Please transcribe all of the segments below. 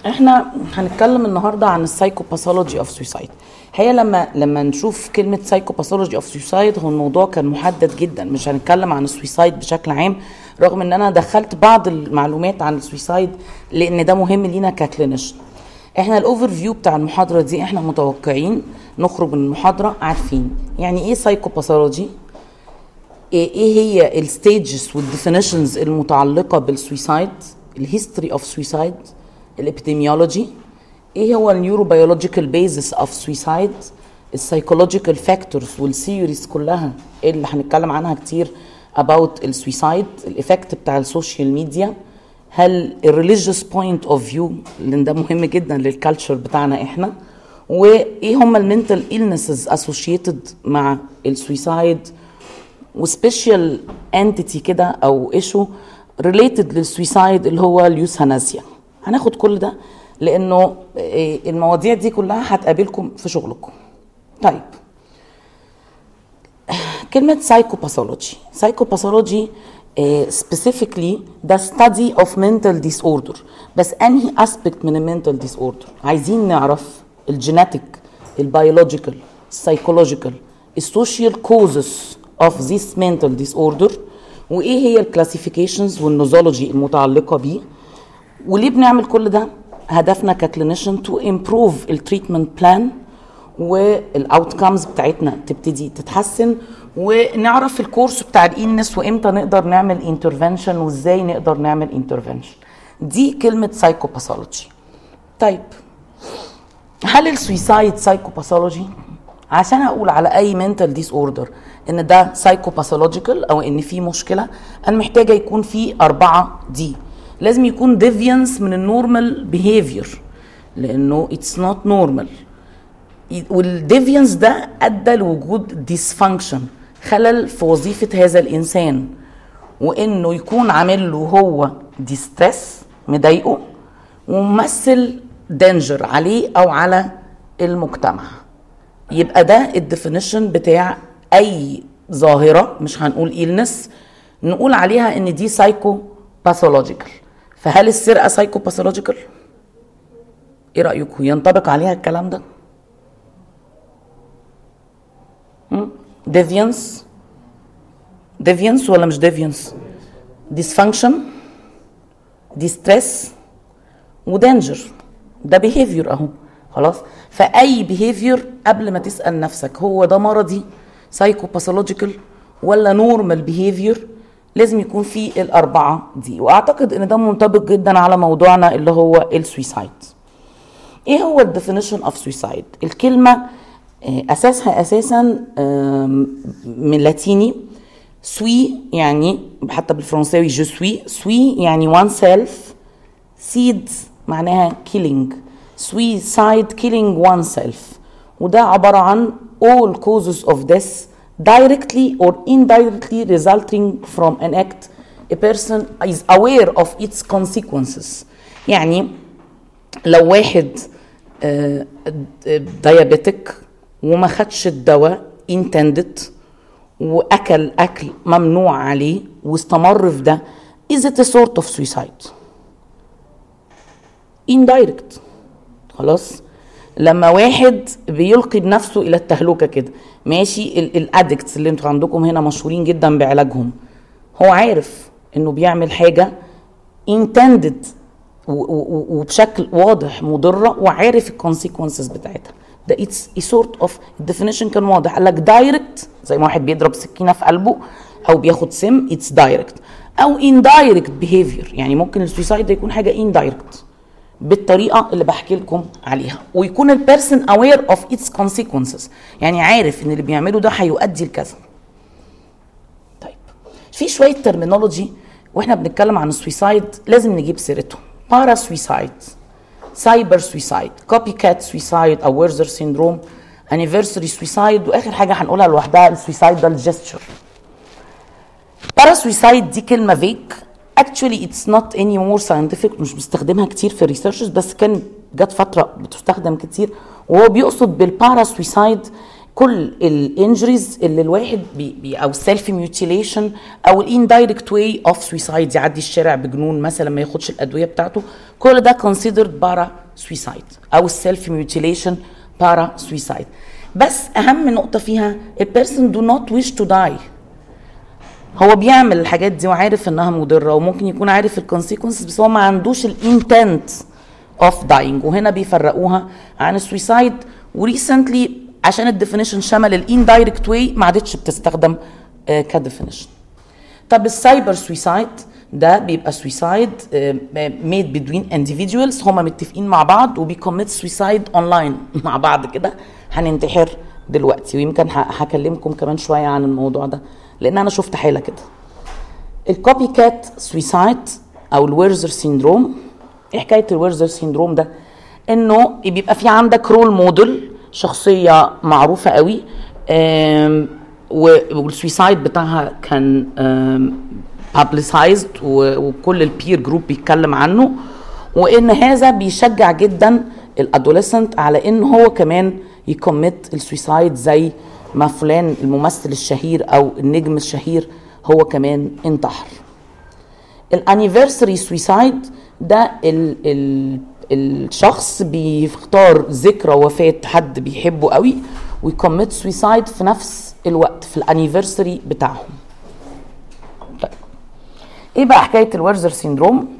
احنا هنتكلم النهارده عن السايكوباثولوجي اوف سويسايد هي لما لما نشوف كلمه سايكوباثولوجي اوف سويسايد هو الموضوع كان محدد جدا مش هنتكلم عن السويسايد بشكل عام رغم ان انا دخلت بعض المعلومات عن السويسايد لان ده مهم لينا ككلينيشن احنا الاوفر فيو بتاع المحاضره دي احنا متوقعين نخرج من المحاضره عارفين يعني ايه سايكوباثولوجي ايه إيه هي الستيجز والديفينيشنز المتعلقه بالسويسايد الهيستوري اوف سويسايد الابيديميولوجي ايه هو النيوروبيولوجيكال بيزس اوف سويسايد السايكولوجيكال فاكتورز والثيوريز كلها اللي هنتكلم عنها كتير about السويسايد الايفكت بتاع السوشيال ميديا هل الريليجيوس بوينت اوف فيو لان ده مهم جدا للكالتشر بتاعنا احنا وايه هم المنتال illnesses associated مع السويسايد وسبيشال انتيتي كده او ايشو ريليتد للسويسايد اللي هو اليوثانازيا هناخد كل ده لانه إيه، المواضيع دي كلها هتقابلكم في شغلكم طيب كلمة سايكوباثولوجي سايكوباثولوجي سبيسيفيكلي ده study of mental disorder بس انهي aspect من المنتال disorder عايزين نعرف الجيناتيك البيولوجيكال السايكولوجيكال السوشيال causes of this mental disorder وايه هي الكلاسيفيكيشنز والنوزولوجي المتعلقه بيه وليه بنعمل كل ده هدفنا ككلينيشن تو امبروف التريتمنت بلان والاوتكمز بتاعتنا تبتدي تتحسن ونعرف الكورس بتاع الانس وامتى نقدر نعمل انترفنشن وازاي نقدر نعمل انترفنشن دي كلمه سايكوباثولوجي طيب هل السويسايد سايكوباثولوجي عشان اقول على اي منتال ديس اوردر ان ده سايكوباثولوجيكال او ان في مشكله انا محتاجه يكون في اربعه دي لازم يكون ديفيانس من النورمال بيهيفير لانه اتس نوت نورمال والديفيانس ده ادى لوجود ديسفانكشن خلل في وظيفه هذا الانسان وانه يكون عامل له هو ديستريس مضايقه وممثل دينجر عليه او على المجتمع يبقى ده الديفينيشن بتاع اي ظاهره مش هنقول إلنس نقول عليها ان دي سايكو باثولوجيكال فهل السرقه سايكو باثولوجيكال ايه رايكم ينطبق عليها الكلام ده ديفيانس ديفيانس ولا مش ديفيانس ديسفانكشن ديستريس ودينجر ده بيهيفير اهو خلاص فاي بيهيفير قبل ما تسال نفسك هو ده مرضي سايكو باثولوجيكال ولا نورمال بيهيفير لازم يكون في الاربعه دي واعتقد ان ده منطبق جدا على موضوعنا اللي هو السويسايد ايه هو الديفينيشن اوف سويسايد الكلمه آه، اساسها اساسا آم، من لاتيني سوي يعني حتى بالفرنساوي جو سوي سوي يعني وان سيلف سيد معناها killing suicide killing oneself وده عبارة عن all causes of death directly or indirectly resulting from an act a person is aware of its consequences يعني لو واحد ديابيتك وما خدش الدواء intended واكل اكل ممنوع عليه واستمر في ده is it a sort of suicide indirect خلاص لما واحد بيلقي بنفسه الى التهلكه كده ماشي الادكتس اللي انتوا عندكم هنا مشهورين جدا بعلاجهم هو عارف انه بيعمل حاجه intended و- و- وبشكل واضح مضره وعارف الكونسيكونسز بتاعتها ده اتس سورت اوف الديفينيشن كان واضح قال لك دايركت زي ما واحد بيضرب سكينه في قلبه او بياخد سم اتس دايركت او اندايركت بيهيفير يعني ممكن السويسايد ده يكون حاجه اندايركت بالطريقه اللي بحكي لكم عليها ويكون البيرسون اوير اوف اتس كونسيكونسز يعني عارف ان اللي بيعمله ده هيؤدي لكذا طيب في شويه ترمينولوجي واحنا بنتكلم عن السويسايد لازم نجيب سيرتهم بارا سويسايد سايبر سويسايد كوبي كات سويسايد او ويرزر سيندروم انيفرساري سويسايد واخر حاجه هنقولها لوحدها السويسايد ده الجستشر بارا سويسايد دي كلمه فيك اكشولي اتس نوت اني مور ساينتفك مش بستخدمها كتير في الريسيرشز بس كان جت فتره بتستخدم كتير وهو بيقصد بالبارا سويسايد كل الانجريز اللي الواحد بي بي او السيلف ميوتيليشن او الاندايركت واي اوف سويسايد يعدي الشارع بجنون مثلا ما ياخدش الادويه بتاعته كل ده كونسيدرد بارا سويسايد او السيلف ميوتيليشن بارا سويسايد بس اهم نقطه فيها البيرسون دو نوت ويش تو داي هو بيعمل الحاجات دي وعارف انها مضره وممكن يكون عارف الكونسيكونسز بس هو ما عندوش الانتنت اوف داينج وهنا بيفرقوها عن السويسايد وريسنتلي عشان الديفينيشن شمل الاندايركت واي ما عادتش بتستخدم كديفينيشن طب السايبر سويسايد ده بيبقى سويسايد ميد بتوين انديفيدوالز هما متفقين مع بعض وبيكوميت سويسايد اونلاين مع بعض كده هننتحر دلوقتي ويمكن هكلمكم كمان شويه عن الموضوع ده لان انا شفت حاله كده الكوبي كات سويسايد او الويرزر سيندروم ايه حكايه الويرزر سيندروم ده انه بيبقى في عندك رول موديل شخصيه معروفه قوي والسويسايد بتاعها كان بابليسايزد وكل البير جروب بيتكلم عنه وان هذا بيشجع جدا الادوليسنت على ان هو كمان يكمت السويسايد زي ما فلان الممثل الشهير او النجم الشهير هو كمان انتحر الانيفرساري سويسايد ده ال ال الشخص بيختار ذكرى وفاة حد بيحبه قوي ويكمت سويسايد في نفس الوقت في الانيفرساري بتاعهم طيب ايه بقى حكايه الورزر سيندروم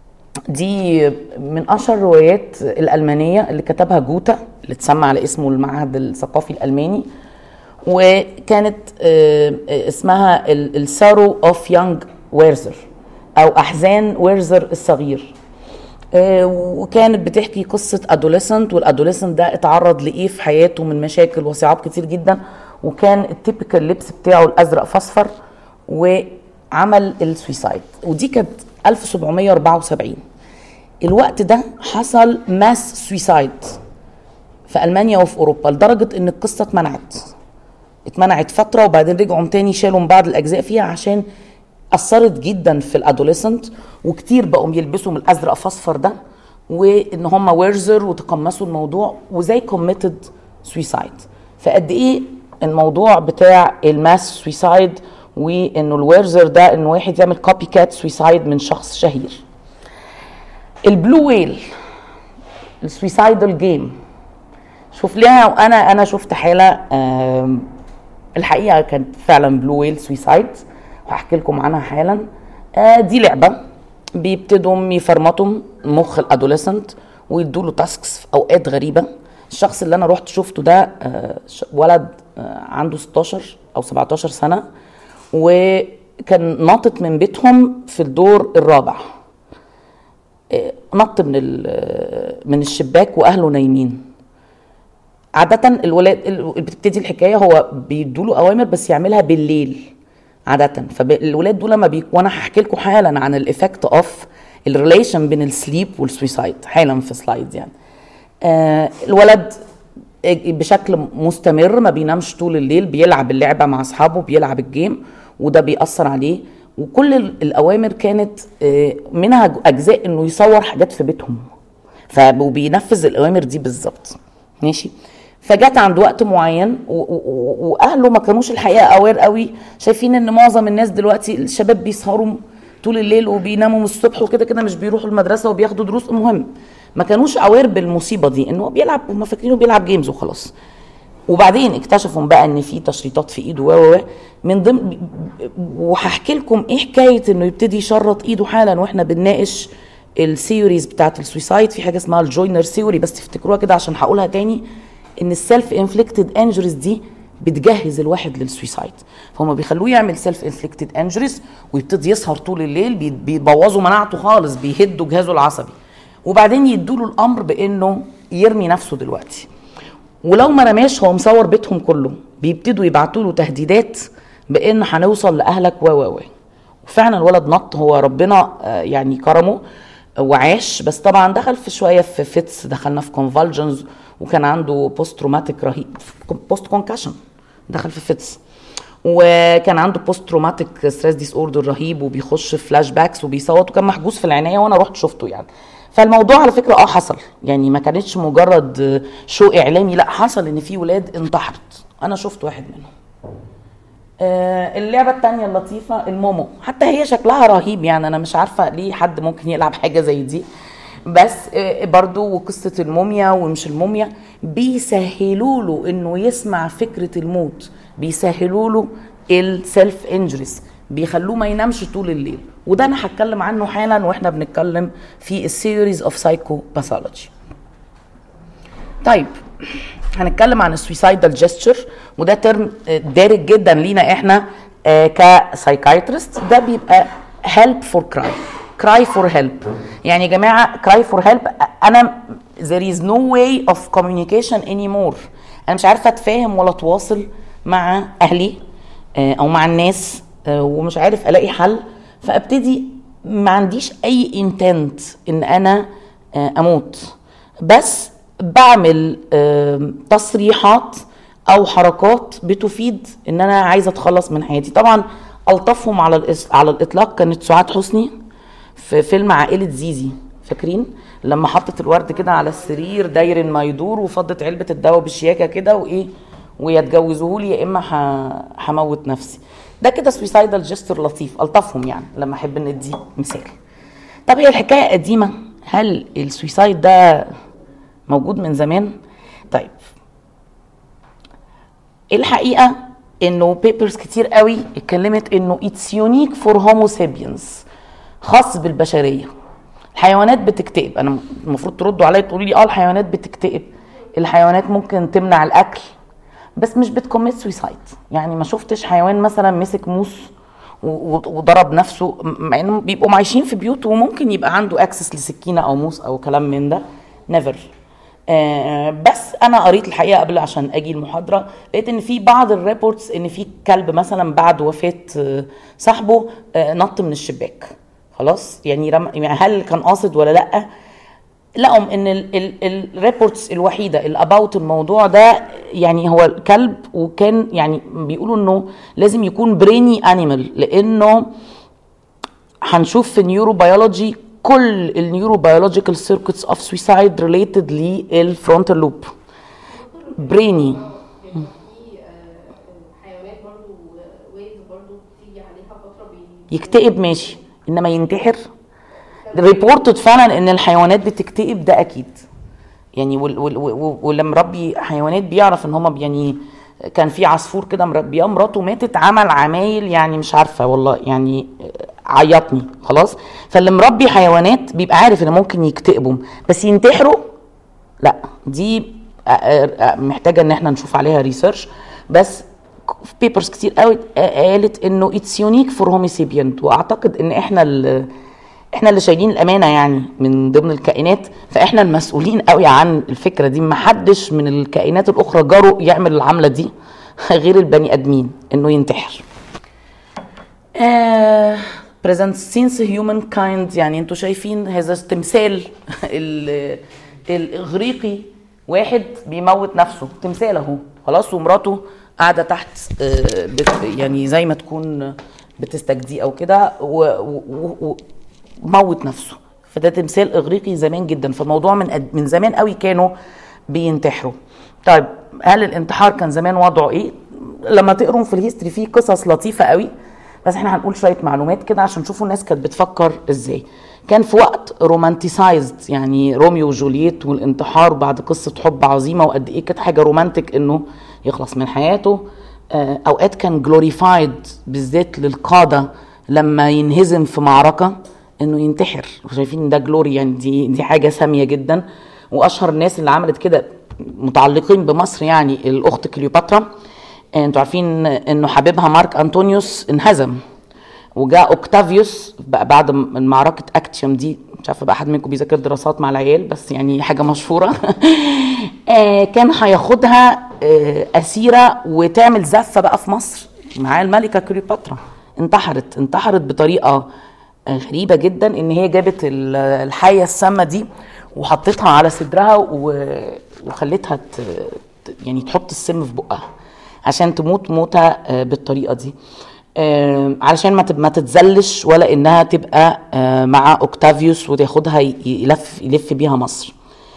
دي من اشهر الروايات الالمانيه اللي كتبها جوتا اللي اتسمى على اسمه المعهد الثقافي الالماني وكانت اسمها السارو اوف يونج ويرزر او احزان ويرزر الصغير وكانت بتحكي قصة ادوليسنت والادوليسنت ده اتعرض لايه في حياته من مشاكل وصعاب كتير جدا وكان التيبيكال لبس بتاعه الازرق فاصفر وعمل السويسايد ودي كانت 1774 الوقت ده حصل ماس سويسايد في المانيا وفي اوروبا لدرجه ان القصه اتمنعت اتمنعت فتره وبعدين رجعوا تاني شالوا من بعض الاجزاء فيها عشان اثرت جدا في الادوليسنت وكتير بقوا يلبسوا من الازرق فاصفر ده وان هم ويرزر وتقمصوا الموضوع وزي كوميتد سويسايد فقد ايه الموضوع بتاع الماس سويسايد وانه الويرزر ده ان واحد يعمل كوبي كات سويسايد من شخص شهير البلو ويل السويسايدال جيم شوف ليها وانا انا شفت حاله الحقيقه كانت فعلا بلو ويل سويسايد وهحكي لكم عنها حالا آه دي لعبه بيبتدوا يفرمطوا مخ الادوليسنت ويدوا له تاسكس في اوقات غريبه الشخص اللي انا رحت شفته ده آه ولد آه عنده 16 او 17 سنه وكان ناطط من بيتهم في الدور الرابع نط من من الشباك واهله نايمين عادة الولاد بتبتدي الحكاية هو بيدوا له أوامر بس يعملها بالليل عادة فالولاد دول لما بي... وأنا هحكي لكم حالا عن الإفكت أوف الريليشن بين السليب والسويسايد حالا في سلايد يعني آه الولد بشكل مستمر ما بينامش طول الليل بيلعب اللعبة مع أصحابه بيلعب الجيم وده بيأثر عليه وكل الاوامر كانت منها اجزاء انه يصور حاجات في بيتهم فبينفذ الاوامر دي بالظبط ماشي فجت عند وقت معين واهله ما كانوش الحقيقه اوير قوي شايفين ان معظم الناس دلوقتي الشباب بيسهروا طول الليل وبيناموا من الصبح وكده كده مش بيروحوا المدرسه وبياخدوا دروس المهم ما كانوش اوير بالمصيبه دي انه بيلعب هم فاكرينه بيلعب جيمز وخلاص وبعدين اكتشفوا بقى ان في تشريطات في ايده و من ضمن وهحكي لكم ايه حكايه انه يبتدي يشرط ايده حالا واحنا بنناقش الثيوريز بتاعت السويسايد في حاجه اسمها الجوينر ثيوري بس تفتكروها كده عشان هقولها تاني ان السيلف انفليكتد انجريز دي بتجهز الواحد للسويسايد فهم بيخلوه يعمل سيلف انفليكتد انجريز ويبتدي يسهر طول الليل بيبوظوا مناعته خالص بيهدوا جهازه العصبي وبعدين يدوا له الامر بانه يرمي نفسه دلوقتي ولو ما رماش هو مصور بيتهم كله بيبتدوا يبعتوا له تهديدات بان هنوصل لاهلك و و و وفعلا الولد نط هو ربنا يعني كرمه وعاش بس طبعا دخل في شويه في فيتس دخلنا في كونفالجنز وكان عنده بوست تروماتيك رهيب بوست كونكاشن دخل في فيتس وكان عنده بوست تروماتيك ستريس ديس اوردر رهيب وبيخش في فلاش باكس وبيصوت وكان محجوز في العنايه وانا رحت شفته يعني فالموضوع على فكره اه حصل يعني ما كانتش مجرد شو اعلامي لا حصل ان في ولاد انتحرت انا شفت واحد منهم آه، اللعبة التانية اللطيفة المومو حتى هي شكلها رهيب يعني أنا مش عارفة ليه حد ممكن يلعب حاجة زي دي بس آه، برضو وقصة الموميا ومش الموميا بيسهلوا له انه يسمع فكرة الموت بيسهلوا له السيلف انجريز بيخلوه ما ينامش طول الليل وده انا هتكلم عنه حالا واحنا بنتكلم في السيريز اوف سايكو باثولوجي طيب هنتكلم عن السويسايدال جيستشر وده ترم دارج جدا لينا احنا آه، كسايكايترست ده بيبقى هيلب فور كراي كراي فور هيلب يعني يا جماعه كراي فور هيلب انا there is no way of communication anymore انا مش عارفه اتفاهم ولا اتواصل مع اهلي آه، او مع الناس آه، ومش عارف الاقي حل فابتدي ما عنديش اي انتنت ان انا آه، اموت بس بعمل آم، تصريحات او حركات بتفيد ان انا عايزه اتخلص من حياتي طبعا الطفهم على الإس- على الاطلاق كانت سعاد حسني في فيلم عائله زيزي فاكرين لما حطت الورد كده على السرير داير ما يدور وفضت علبه الدواء بشياكه كده وايه ويتجوزوه لي يا اما ح- هموت نفسي ده كده سويسايدال جستر لطيف الطفهم يعني لما احب ندي مثال طب هي الحكايه قديمه هل السويسايد ده موجود من زمان طيب الحقيقه انه بيبرز كتير قوي اتكلمت انه اتس يونيك فور هومو سابينز خاص بالبشريه الحيوانات بتكتئب انا المفروض تردوا عليا تقولوا لي اه الحيوانات بتكتئب الحيوانات ممكن تمنع الاكل بس مش بتكوميت سويسايد يعني ما شفتش حيوان مثلا مسك موس و- و- وضرب نفسه مع انهم بيبقوا عايشين في بيوت وممكن يبقى عنده اكسس لسكينه او موس او كلام من ده نيفر آه بس انا قريت الحقيقه قبل عشان اجي المحاضره لقيت ان في بعض الريبورتس ان في كلب مثلا بعد وفاه آه، صاحبه آه، نط من الشباك خلاص يعني رم... يعني هل كان قاصد ولا لا لقوا ان الريبورتس الوحيده اللي اباوت الموضوع ده يعني هو الكلب وكان يعني بيقولوا انه لازم يكون بريني انيمال لانه هنشوف في النيوروبيولوجي كل النيوروبيولوجيكال سيركتس اوف سويسايد ريليتد للفرونتال لوب بريني يعني في آه، حيوانات برضو ويز برضو بتيجي عليها فتره بي يكتئب ماشي انما ينتحر ريبورتد فعلا ان الحيوانات بتكتئب ده اكيد يعني وال- وال- وال- واللي مربي حيوانات بيعرف ان هما يعني كان في عصفور كده مربيه مراته ماتت عمل عمايل يعني مش عارفه والله يعني عيطني خلاص فاللي مربي حيوانات بيبقى عارف ان ممكن يكتئبوا بس ينتحروا لا دي آه، آه، محتاجه ان احنا نشوف عليها ريسيرش بس بيبرز كتير قوي قالت انه اتس يونيك فور هومي سيبيانت واعتقد ان احنا ال- احنا اللي شايلين الامانه يعني من ضمن الكائنات فاحنا المسؤولين قوي عن الفكره دي ما حدش من الكائنات الاخرى جرؤ يعمل العمله دي غير البني ادمين انه ينتحر بريزنت سينس هيومن كايند يعني انتوا شايفين هذا التمثال ال- الاغريقي واحد بيموت نفسه تمثال اهو خلاص ومراته قاعده تحت آه، بت يعني زي ما تكون بتستجدي او كده و- و- و- وموت نفسه فده تمثال اغريقي زمان جدا فالموضوع من قد- من زمان قوي كانوا بينتحروا طيب هل الانتحار كان زمان وضعه ايه لما تقروا في الهيستوري فيه قصص لطيفه قوي بس احنا هنقول شويه معلومات كده عشان تشوفوا الناس كانت بتفكر ازاي كان في وقت رومانتيسايزد يعني روميو وجولييت والانتحار بعد قصه حب عظيمه وقد ايه كانت حاجه رومانتك انه يخلص من حياته آه، اوقات كان جلوريفايد بالذات للقاده لما ينهزم في معركه انه ينتحر شايفين إن ده جلوري يعني دي دي حاجه ساميه جدا واشهر الناس اللي عملت كده متعلقين بمصر يعني الاخت كليوباترا انتوا عارفين انه حبيبها مارك انطونيوس انهزم وجاء اوكتافيوس بقى بعد من معركه اكتيوم دي مش عارفه بقى حد منكم بيذاكر دراسات مع العيال بس يعني حاجه مشهوره آه، كان هياخدها آه، اسيره وتعمل زفه بقى في مصر مع الملكه كليوباترا انتحرت انتحرت بطريقه آه، غريبه جدا ان هي جابت ال- الحيه السامه دي وحطيتها على صدرها و- وخلتها ت- ت- يعني تحط السم في بقها عشان تموت موتة آه، بالطريقة دي آه، علشان ما تب- ما تتذلش ولا انها تبقى آه، مع اوكتافيوس وتاخدها ي- يلف يلف بيها مصر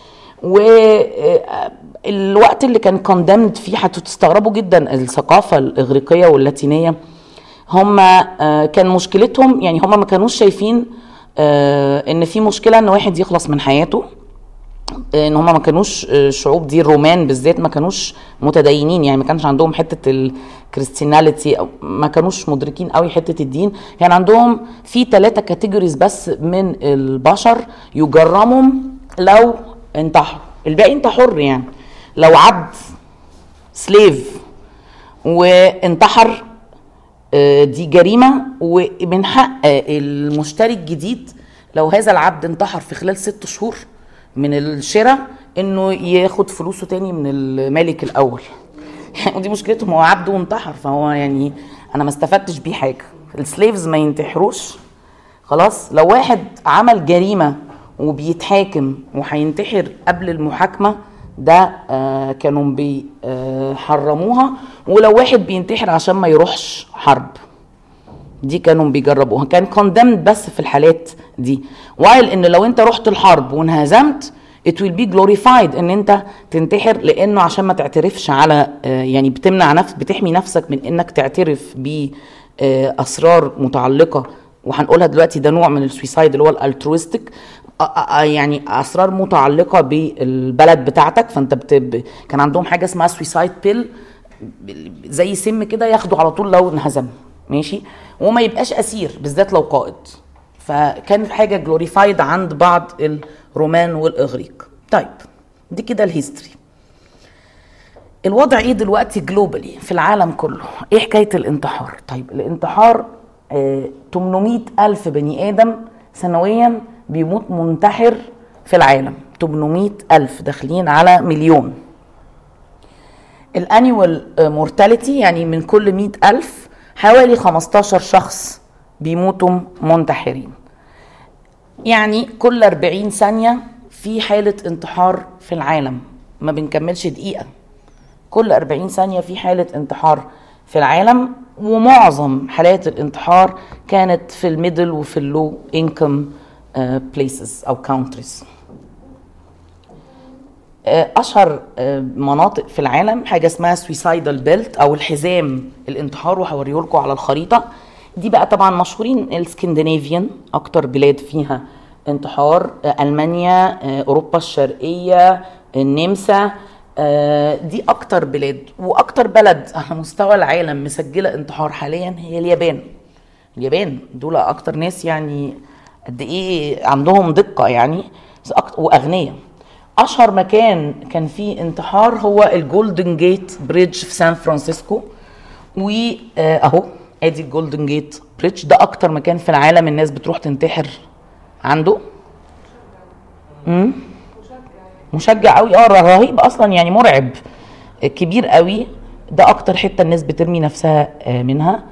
والوقت اللي كان كوندمد فيه هتستغربوا جدا الثقافه الاغريقيه واللاتينيه هم كان مشكلتهم يعني هم ما كانوش شايفين آه، ان في مشكله ان واحد يخلص من حياته ان هم ما كانوش آه، الشعوب دي الرومان بالذات ما كانوش متدينين يعني ما كانش عندهم حته الكريستياناليتي او ما كانوش مدركين قوي حته الدين كان عندهم في ثلاثه كاتيجوريز بس من البشر يجرمهم لو انتحر الباقي انت حر يعني لو عبد سليف وانتحر آه، دي جريمه ومن حق المشتري الجديد لو هذا العبد انتحر في خلال ست شهور من الشراء انه ياخد فلوسه تاني من المالك الاول ودي مشكلتهم هو عبد وانتحر فهو يعني انا ما استفدتش بيه حاجه السليفز ما ينتحروش خلاص لو واحد عمل جريمه وبيتحاكم وهينتحر قبل المحاكمه ده آه كانوا بيحرموها آه ولو واحد بينتحر عشان ما يروحش حرب دي كانوا بيجربوها كان كوندمد بس في الحالات دي وايل ان لو انت رحت الحرب وانهزمت it will be glorified ان انت تنتحر لانه عشان ما تعترفش على آه يعني بتمنع نفس بتحمي نفسك من انك تعترف باسرار متعلقه وهنقولها دلوقتي ده نوع من السويسايد اللي هو الالترويستيك يعني اسرار متعلقه بالبلد بتاعتك فانت بت... كان عندهم حاجه اسمها سويسايد بيل زي سم كده ياخده على طول لو انهزم ماشي وما يبقاش اسير بالذات لو قائد فكان حاجه جلوريفايد عند بعض الرومان والاغريق طيب دي كده الهيستوري الوضع ايه دلوقتي جلوبالي في العالم كله ايه حكايه الانتحار طيب الانتحار آه 800 الف بني ادم سنويا بيموت منتحر في العالم 800 ألف داخلين على مليون الانيوال مورتاليتي يعني من كل 100 ألف حوالي 15 شخص بيموتوا منتحرين يعني كل 40 ثانية في حالة انتحار في العالم ما بنكملش دقيقة كل 40 ثانية في حالة انتحار في العالم ومعظم حالات الانتحار كانت في الميدل وفي اللو انكم بليسز او كاونتريز اشهر مناطق في العالم حاجه اسمها سويسايدال بيلت او الحزام الانتحار وهوريه لكم على الخريطه دي بقى طبعا مشهورين السكندنافيان اكتر بلاد فيها انتحار المانيا اوروبا الشرقيه النمسا دي اكتر بلاد واكتر بلد على مستوى العالم مسجله انتحار حاليا هي اليابان اليابان دول اكتر ناس يعني قد ايه عندهم دقه يعني واغنياء اشهر مكان كان فيه انتحار هو الجولدن جيت بريدج في سان فرانسيسكو واهو ادي الجولدن جيت بريدج ده اكتر مكان في العالم الناس بتروح تنتحر عنده امم مشجع قوي اه رهيب اصلا يعني مرعب كبير قوي ده اكتر حته الناس بترمي نفسها منها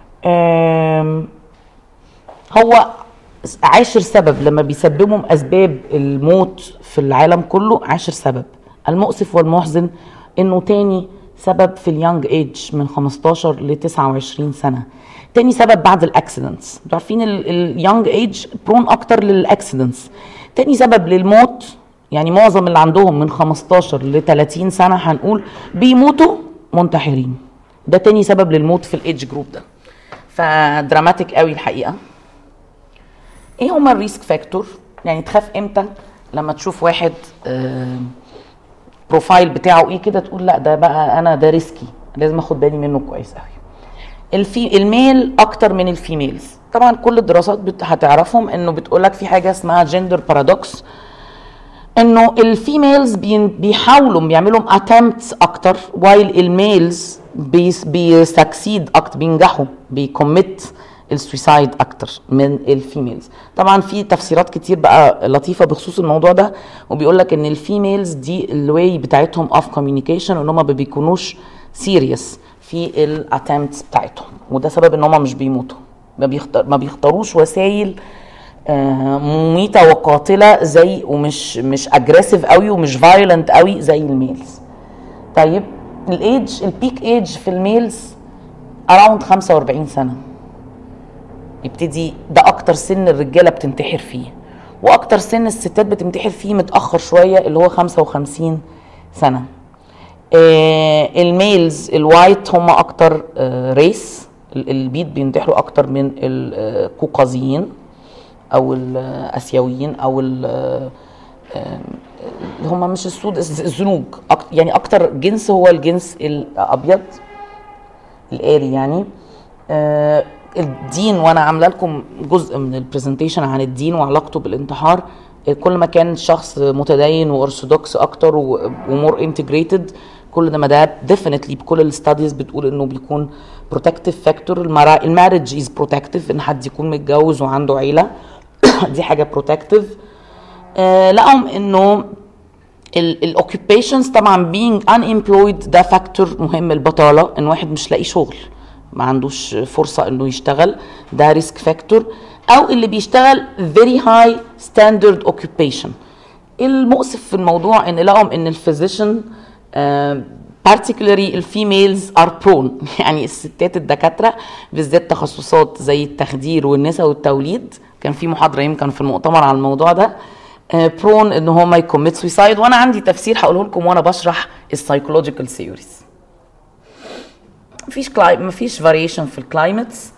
هو عاشر سبب لما بيسببوا اسباب الموت في العالم كله عاشر سبب المؤسف والمحزن انه تاني سبب في اليونج ايج من 15 ل 29 سنه تاني سبب بعد الاكسيدنتس انتوا عارفين اليونج ايج برون اكتر للاكسيدنتس تاني سبب للموت يعني معظم اللي عندهم من 15 ل 30 سنه هنقول بيموتوا منتحرين ده تاني سبب للموت في الايدج جروب ده فدراماتيك قوي الحقيقه ايه هما الريسك فاكتور يعني تخاف امتى لما تشوف واحد آه بروفايل بتاعه ايه كده تقول لا ده بقى انا ده ريسكي لازم اخد بالي منه كويس قوي الفي الميل اكتر من الفيميلز طبعا كل الدراسات بت... هتعرفهم انه بتقول لك في حاجه اسمها جندر بارادوكس انه الفيميلز بي... بيحاولوا بيعملوا اتمتس اكتر وايل الميلز بيسكسيد بي اكتر بينجحوا بيكوميت السويسايد اكتر من الفيميلز طبعا في تفسيرات كتير بقى لطيفه بخصوص الموضوع ده وبيقول لك ان الفيميلز دي الواي بتاعتهم اوف كوميونيكيشن ان هم ما بيكونوش سيريس في الاتمتس بتاعتهم وده سبب ان هم مش بيموتوا ما, بيختار ما بيختاروش وسائل مميته وقاتله زي ومش مش اجريسيف قوي ومش فايلنت قوي زي الميلز طيب الايدج البيك ايدج في الميلز اراوند 45 سنه يبتدي ده اكتر سن الرجاله بتنتحر فيه واكتر سن الستات بتنتحر فيه متاخر شويه اللي هو 55 سنه آه الميلز الوايت هم اكتر آه ريس ال- البيض بينتحروا اكتر من القوقازيين او الاسيويين او ال- آه، اللي هم مش السود الز- الزنوج أك- يعني اكتر جنس هو الجنس الابيض الآلي يعني آه الدين وانا عامله لكم جزء من البرزنتيشن عن الدين وعلاقته بالانتحار آه، كل ما كان الشخص متدين وارثوذكس اكتر ومور انتجريتد كل ده ما ده ديفينتلي بكل الستاديز بتقول انه بيكون بروتكتيف فاكتور المارج از بروتكتيف ان حد يكون متجوز وعنده عيله دي حاجه بروتكتيف آه لقوا انه الاوكيبيشنز طبعا being unemployed ده فاكتور مهم البطاله ان واحد مش لاقي شغل ما عندوش فرصه انه يشتغل ده ريسك فاكتور او اللي بيشتغل very high standard occupation المؤسف في الموضوع ان لقوا ان الفيزيشن particularly الفيميلز ار برون يعني الستات الدكاتره بالذات تخصصات زي التخدير والنساء والتوليد كان في محاضره يمكن في المؤتمر على الموضوع ده برون ان هم يكوميت سويسايد وانا عندي تفسير هقوله لكم وانا بشرح السايكولوجيكال ثيوريز مفيش كلاي... مفيش فاريشن في الكلايمتس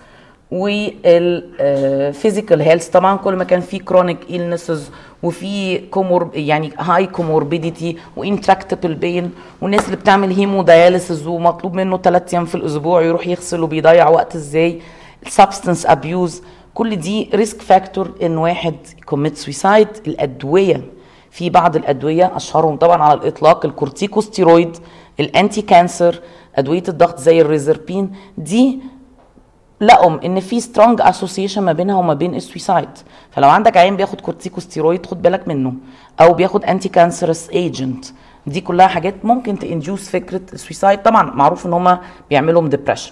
والفيزيكال هيلث طبعا كل ما كان في كرونيك illnesses وفي كومور يعني هاي كوموربيديتي وانتراكتبل بين والناس اللي بتعمل هيمو دياليسيس ومطلوب منه ثلاث ايام في الاسبوع يروح يغسل وبيضيع وقت ازاي السبستنس ابيوز كل دي ريسك فاكتور ان واحد كوميت سويسايد الادويه في بعض الادويه اشهرهم طبعا على الاطلاق الكورتيكوستيرويد الانتي كانسر ادويه الضغط زي الريزربين دي لقوا ان في سترونج اسوسيشن ما بينها وما بين السويسايد فلو عندك عيان بياخد كورتيكوستيرويد خد بالك منه او بياخد انتي كانسرس ايجنت دي كلها حاجات ممكن تانديوس فكره السويسايد طبعا معروف ان هم بيعملوا ديبريشن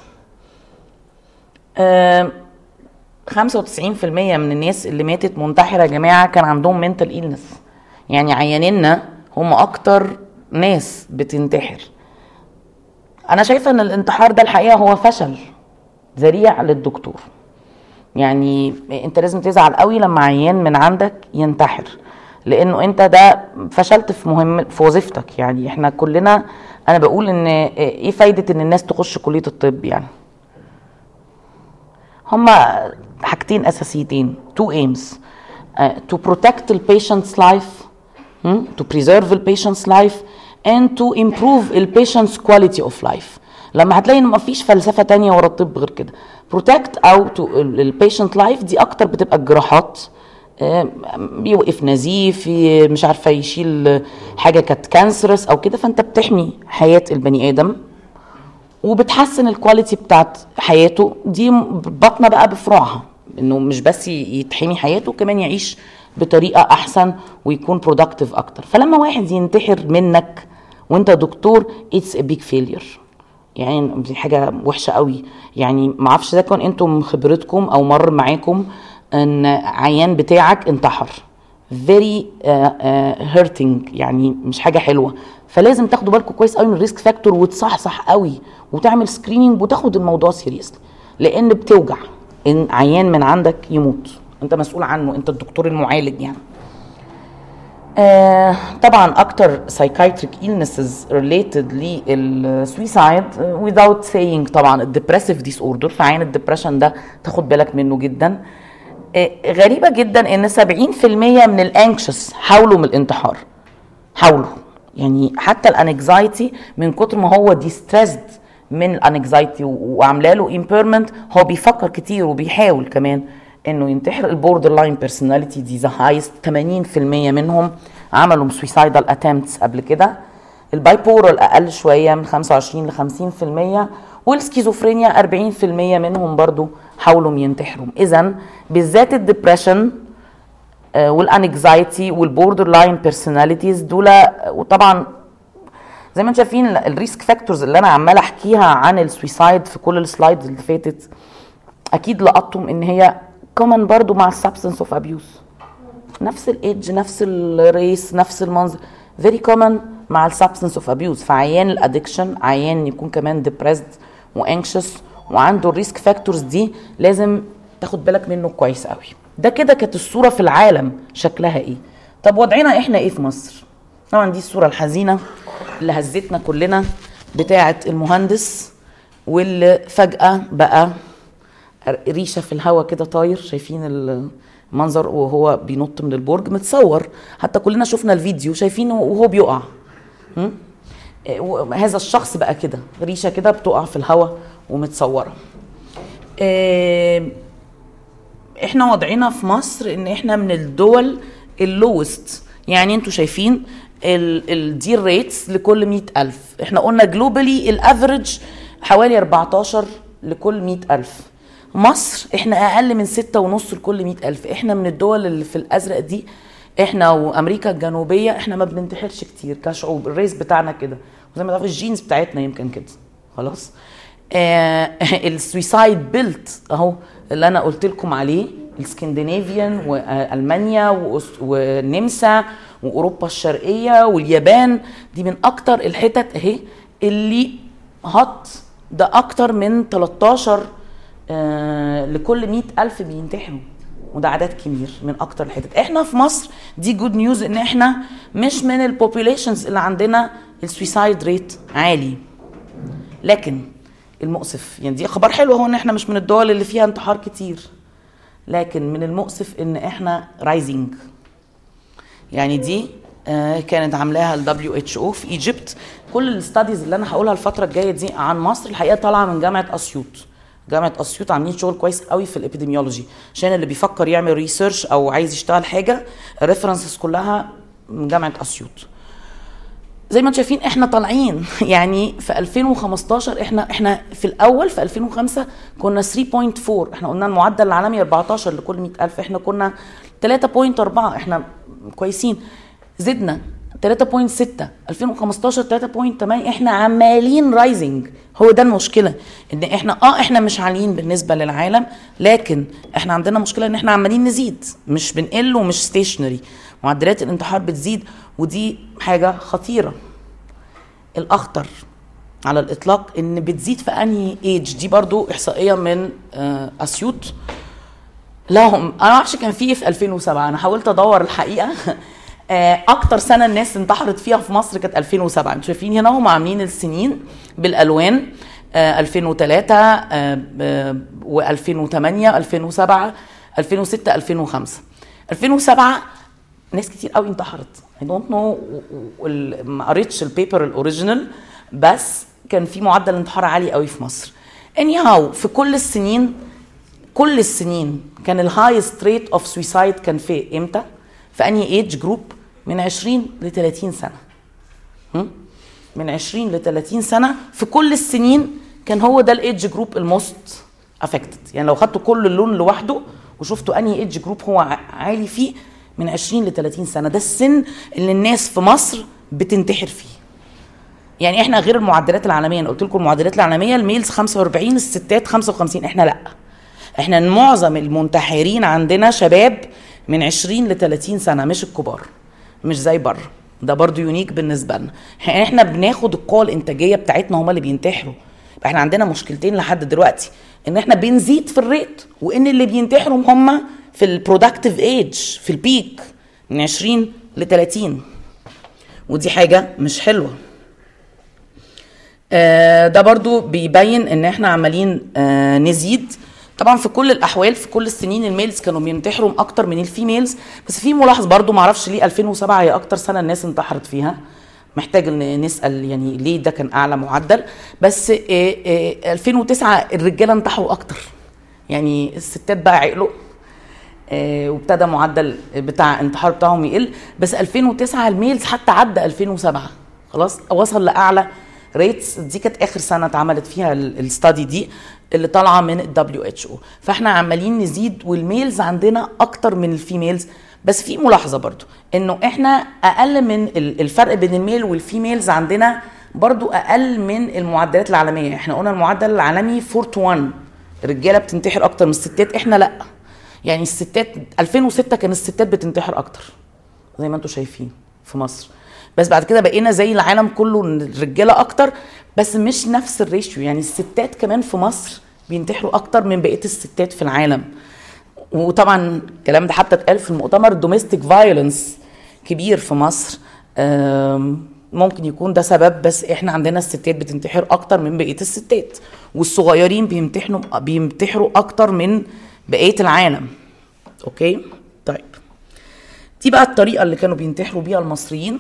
95% من الناس اللي ماتت منتحره يا جماعه كان عندهم منتال إيلنس يعني عيانينا هم اكتر ناس بتنتحر انا شايفه ان الانتحار ده الحقيقه هو فشل ذريع للدكتور يعني انت لازم تزعل قوي لما عيان من عندك ينتحر لانه انت ده فشلت في مهم في وظيفتك يعني احنا كلنا انا بقول ان ايه فايده ان الناس تخش كليه الطب يعني هما حاجتين اساسيتين two aims uh, to protect the patient's life hmm? to preserve the patient's life and to improve the patient's quality of life لما هتلاقي ان مفيش فلسفه تانية ورا الطب غير كده بروتكت او تو البيشنت لايف دي اكتر بتبقى الجراحات آه، بيوقف نزيف ي- مش عارفه يشيل حاجه كانت كانسرس او كده فانت بتحمي حياه البني ادم وبتحسن الكواليتي بتاعت حياته دي بطنه بقى بفروعها انه مش بس ي- يتحمي حياته كمان يعيش بطريقه احسن ويكون برودكتيف اكتر فلما واحد ينتحر منك وانت دكتور اتس ا بيج فيلير يعني دي حاجه وحشه قوي يعني ما اعرفش اذا كان انتم خبرتكم او مر معاكم ان عيان بتاعك انتحر very uh, uh, hurting يعني مش حاجه حلوه فلازم تاخدوا بالكم كويس قوي من الريسك فاكتور وتصحصح قوي وتعمل سكريننج وتاخد الموضوع سيريسلي لان بتوجع ان عيان من عندك يموت انت مسؤول عنه انت الدكتور المعالج يعني آه طبعا اكتر psychiatric illnesses related للسويسايد without saying طبعا الدبريسيف ديس اوردر فعين الدبريشن ده تاخد بالك منه جدا آه غريبه جدا ان 70% من الانكشس حاولوا من الانتحار حاولوا يعني حتى الانكزايتي من كتر ما هو ديستريسد من الانكزايتي وعامله له امبيرمنت هو بيفكر كتير وبيحاول كمان انه ينتحر البوردر لاين بيرسوناليتي دي ذا هايست 80% منهم عملوا سويسايدال اتمتس قبل كده البايبورال اقل شويه من 25 ل 50% والسكيزوفرينيا 40% منهم برضو حاولوا ينتحروا اذا بالذات الدبريشن والانكزايتي والبوردر لاين بيرسوناليتيز دول وطبعا زي ما انتم شايفين الريسك فاكتورز اللي انا عماله احكيها عن السويسايد في كل السلايدز اللي فاتت اكيد لقطتم ان هي كومن برضو مع السبستنس اوف ابيوز نفس الايدج نفس الريس نفس المنظر فيري كومن مع السبستنس اوف ابيوز فعيان الادكشن عيان يكون كمان ديبريسد وانكشس وعنده الريسك فاكتورز دي لازم تاخد بالك منه كويس قوي ده كده كانت الصوره في العالم شكلها ايه طب وضعنا احنا ايه في مصر طبعا دي الصوره الحزينه اللي هزتنا كلنا بتاعه المهندس واللي فجاه بقى ريشه في الهواء كده طاير شايفين المنظر وهو بينط من البرج متصور حتى كلنا شفنا الفيديو شايفينه وهو بيقع م? آه، هذا الشخص بقى كده ريشه كده بتقع في الهواء ومتصوره آه، احنا وضعنا في مصر ان احنا من الدول اللوست يعني انتوا شايفين الدير ريتس لكل مئة ألف احنا قلنا جلوبالي الافريج حوالي 14 لكل مئة ألف مصر احنا اقل من ستة ونص لكل مئة ألف احنا من الدول اللي في الازرق دي احنا وامريكا الجنوبيه احنا ما بننتحرش كتير كشعوب الريس بتاعنا كده وزي ما تعرف الجينز بتاعتنا يمكن كده خلاص آه السويسايد بيلت اهو اللي انا قلت لكم عليه الاسكندنافيان والمانيا والنمسا واوروبا الشرقيه واليابان دي من اكتر الحتت اهي اللي هات ده اكتر من 13 آه لكل 100 الف بينتحروا وده عدد كبير من اكتر الحتت احنا في مصر دي جود نيوز ان احنا مش من البوبوليشنز اللي عندنا السويسايد ريت عالي لكن المؤسف يعني دي خبر حلو هو ان احنا مش من الدول اللي فيها انتحار كتير لكن من المؤسف ان احنا رايزنج يعني دي آه، كانت عاملاها ال WHO في ايجيبت كل الستاديز اللي انا هقولها الفتره الجايه دي عن مصر الحقيقه طالعه من جامعه اسيوط جامعه اسيوط عاملين شغل كويس قوي في الابيديميولوجي عشان اللي بيفكر يعمل ريسيرش او عايز يشتغل حاجه الريفرنسز كلها من جامعه اسيوط زي ما انتم شايفين احنا طالعين يعني في 2015 احنا احنا في الاول في 2005 كنا 3.4 احنا قلنا المعدل العالمي 14 لكل 100000 احنا كنا 3.4 احنا كويسين زدنا 3.6 2015 3.8 احنا عمالين رايزنج هو ده المشكله ان احنا اه احنا مش عاليين بالنسبه للعالم لكن احنا عندنا مشكله ان احنا عمالين نزيد مش بنقل ومش ستيشنري معدلات الانتحار بتزيد ودي حاجه خطيره الاخطر على الاطلاق ان بتزيد في انهي ايج دي برضو احصائيه من آه، اسيوط لهم انا ما اعرفش كان في في 2007 انا حاولت ادور الحقيقه آه، اكتر سنه الناس انتحرت فيها في مصر كانت 2007 انتوا شايفين هنا هم عاملين السنين بالالوان 2003 و2008 2007 2006 2005 2007 ناس كتير قوي انتحرت اي دونت نو ما قريتش البيبر الاوريجينال بس كان في معدل انتحار عالي قوي في مصر اني هاو في كل السنين كل السنين كان الهايست ريت اوف سويسايد كان في امتى في انهي ايج جروب من 20 ل 30 سنه من 20 ل 30 سنه في كل السنين كان هو ده الايدج جروب الموست افكتد يعني لو خدتوا كل اللون لوحده وشفتوا انهي ايدج جروب هو عالي فيه من 20 ل 30 سنه ده السن اللي الناس في مصر بتنتحر فيه يعني احنا غير المعدلات العالميه انا قلت لكم المعدلات العالميه الميلز 45 الستات 55 احنا لا احنا معظم المنتحرين عندنا شباب من 20 ل 30 سنه مش الكبار مش زي بره ده برضو يونيك بالنسبه لنا احنا بناخد القوه الانتاجيه بتاعتنا هما اللي بينتحروا احنا عندنا مشكلتين لحد دلوقتي ان احنا بنزيد في الريت وان اللي بينتحروا هم في البرودكتيف ايج في البيك من 20 ل 30 ودي حاجه مش حلوه آه ده برضو بيبين ان احنا عمالين آه نزيد طبعا في كل الاحوال في كل السنين الميلز كانوا بينتحروا اكتر من الفيميلز بس في ملاحظ برضو معرفش ليه 2007 هي اكتر سنه الناس انتحرت فيها محتاج ان نسال يعني ليه ده كان اعلى معدل بس 2009 آه، آه، الرجاله انتحروا اكتر يعني الستات بقى عقلوا آه، وابتدى معدل بتاع انتحار بتاعهم يقل بس 2009 الميلز حتى عدى 2007 خلاص وصل لاعلى ريتس دي كانت اخر سنه اتعملت فيها الستادي دي اللي طالعه من الدبليو اتش او فاحنا عمالين نزيد والميلز عندنا اكتر من الفيميلز بس في ملاحظه برضو انه احنا اقل من الفرق بين الميل والفيميلز عندنا برضو اقل من المعدلات العالميه احنا قلنا المعدل العالمي 4 تو 1 الرجاله بتنتحر اكتر من الستات احنا لا يعني الستات 2006 كان الستات بتنتحر اكتر زي ما انتم شايفين في مصر بس بعد كده بقينا زي العالم كله الرجاله اكتر بس مش نفس الريشيو يعني الستات كمان في مصر بينتحروا اكتر من بقيه الستات في العالم وطبعا الكلام ده حتى اتقال في المؤتمر دوميستيك فايولنس كبير في مصر آم، ممكن يكون ده سبب بس احنا عندنا الستات بتنتحر اكتر من بقيه الستات والصغيرين بيمتحنوا بينتحروا اكتر من بقيه العالم اوكي طيب دي بقى الطريقه اللي كانوا بينتحروا بيها المصريين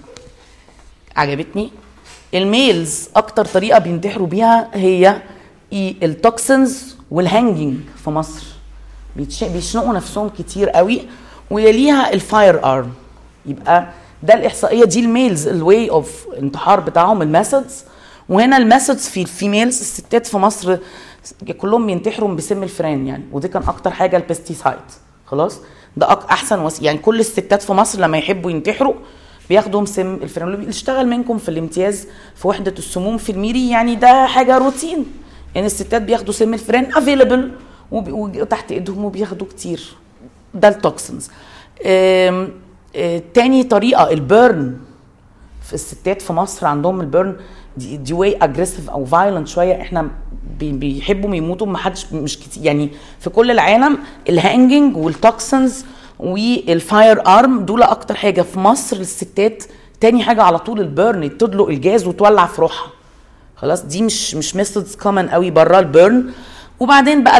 عجبتني الميلز اكتر طريقه بينتحروا بيها هي إيه؟ التوكسنز والهانجينج في مصر بيتش- بيشنقوا نفسهم كتير قوي ويليها الفاير ارم يبقى ده الاحصائيه دي الميلز الواي اوف انتحار بتاعهم الميثودز وهنا الميثودز في الفيميلز الستات في مصر كلهم بينتحروا بسم الفئران يعني ودي كان اكتر حاجه البستيسايد خلاص ده أك احسن وسيله يعني كل الستات في مصر لما يحبوا ينتحروا بياخدوا سم الفئران اللي اشتغل منكم في الامتياز في وحده السموم في الميري يعني ده حاجه روتين ان الستات بياخدوا سم الفئران افيلبل وتحت ايدهم وبياخدوا كتير ده التوكسنز آم، آه، تاني طريقه البيرن في الستات في مصر عندهم البيرن دي, دي واي اجريسيف او فايلنت شويه احنا بي- بيحبوا يموتوا ما حدش مش كتير يعني في كل العالم الهانجنج والتوكسنز والفاير ارم دول اكتر حاجه في مصر الستات تاني حاجه على طول البيرن تدلق الجاز وتولع في روحها خلاص دي مش مش ميثودز كومن قوي بره البيرن وبعدين بقى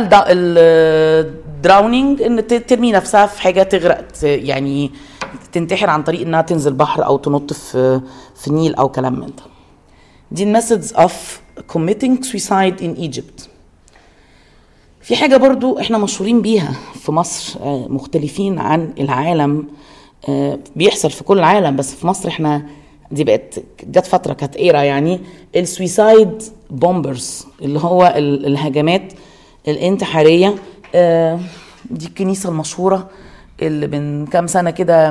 الدراونينج ان ت- ترمي نفسها في حاجه تغرق ت- يعني تنتحر عن طريق انها تنزل بحر او تنط في في نيل او كلام من ده دي الميثودز اوف committing suicide in Egypt في حاجة برضو احنا مشهورين بيها في مصر آه، مختلفين عن العالم آه، بيحصل في كل العالم بس في مصر احنا دي بقت جت فترة كانت ايرا يعني السويسايد بومبرز اللي هو ال- الهجمات الانتحارية آه، دي الكنيسة المشهورة اللي من كام سنة كده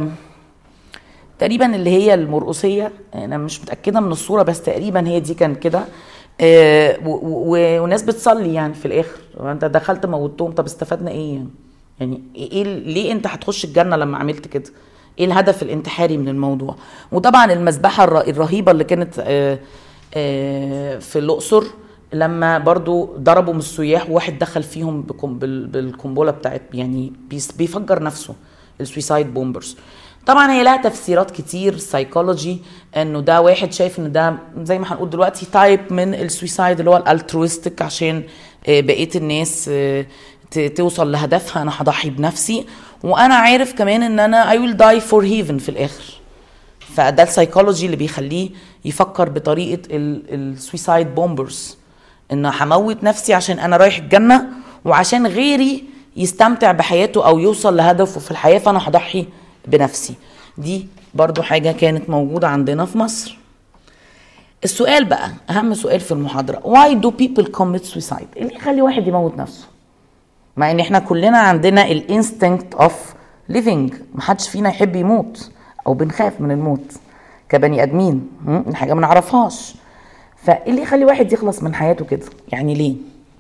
تقريبا اللي هي المرقصيه انا مش متاكده من الصوره بس تقريبا هي دي كان كده آه، و- و- وناس بتصلي يعني في الاخر انت دخلت موتهم طب استفدنا ايه يعني يعني ايه ال- ليه انت هتخش الجنه لما عملت كده ايه الهدف الانتحاري من الموضوع وطبعا المذبحه الر- الرهيبه اللي كانت آه، آه، في الاقصر لما برضو ضربوا من السياح وواحد دخل فيهم بكم- بال- بالقنبله بتاعت يعني بيس- بيفجر نفسه السويسايد بومبرز طبعا هي لها تفسيرات كتير سايكولوجي انه ده واحد شايف ان ده زي ما هنقول دلوقتي تايب من السويسايد اللي هو الالترويستيك عشان آه، بقيه الناس آه، ت- توصل لهدفها انا هضحي بنفسي وانا عارف كمان ان انا I will die for heaven في الاخر فده السايكولوجي اللي بيخليه يفكر بطريقه السويسايد بومبرز ان هموت نفسي عشان انا رايح الجنه وعشان غيري يستمتع بحياته او يوصل لهدفه في الحياه فانا هضحي بنفسي دي برضو حاجه كانت موجوده عندنا في مصر السؤال بقى اهم سؤال في المحاضره why do people commit suicide إيه اللي يخلي واحد يموت نفسه مع ان احنا كلنا عندنا الانستنكت اوف ليفينج محدش فينا يحب يموت او بنخاف من الموت كبني ادمين م? دي حاجه ما نعرفهاش فايه اللي يخلي واحد يخلص من حياته كده يعني ليه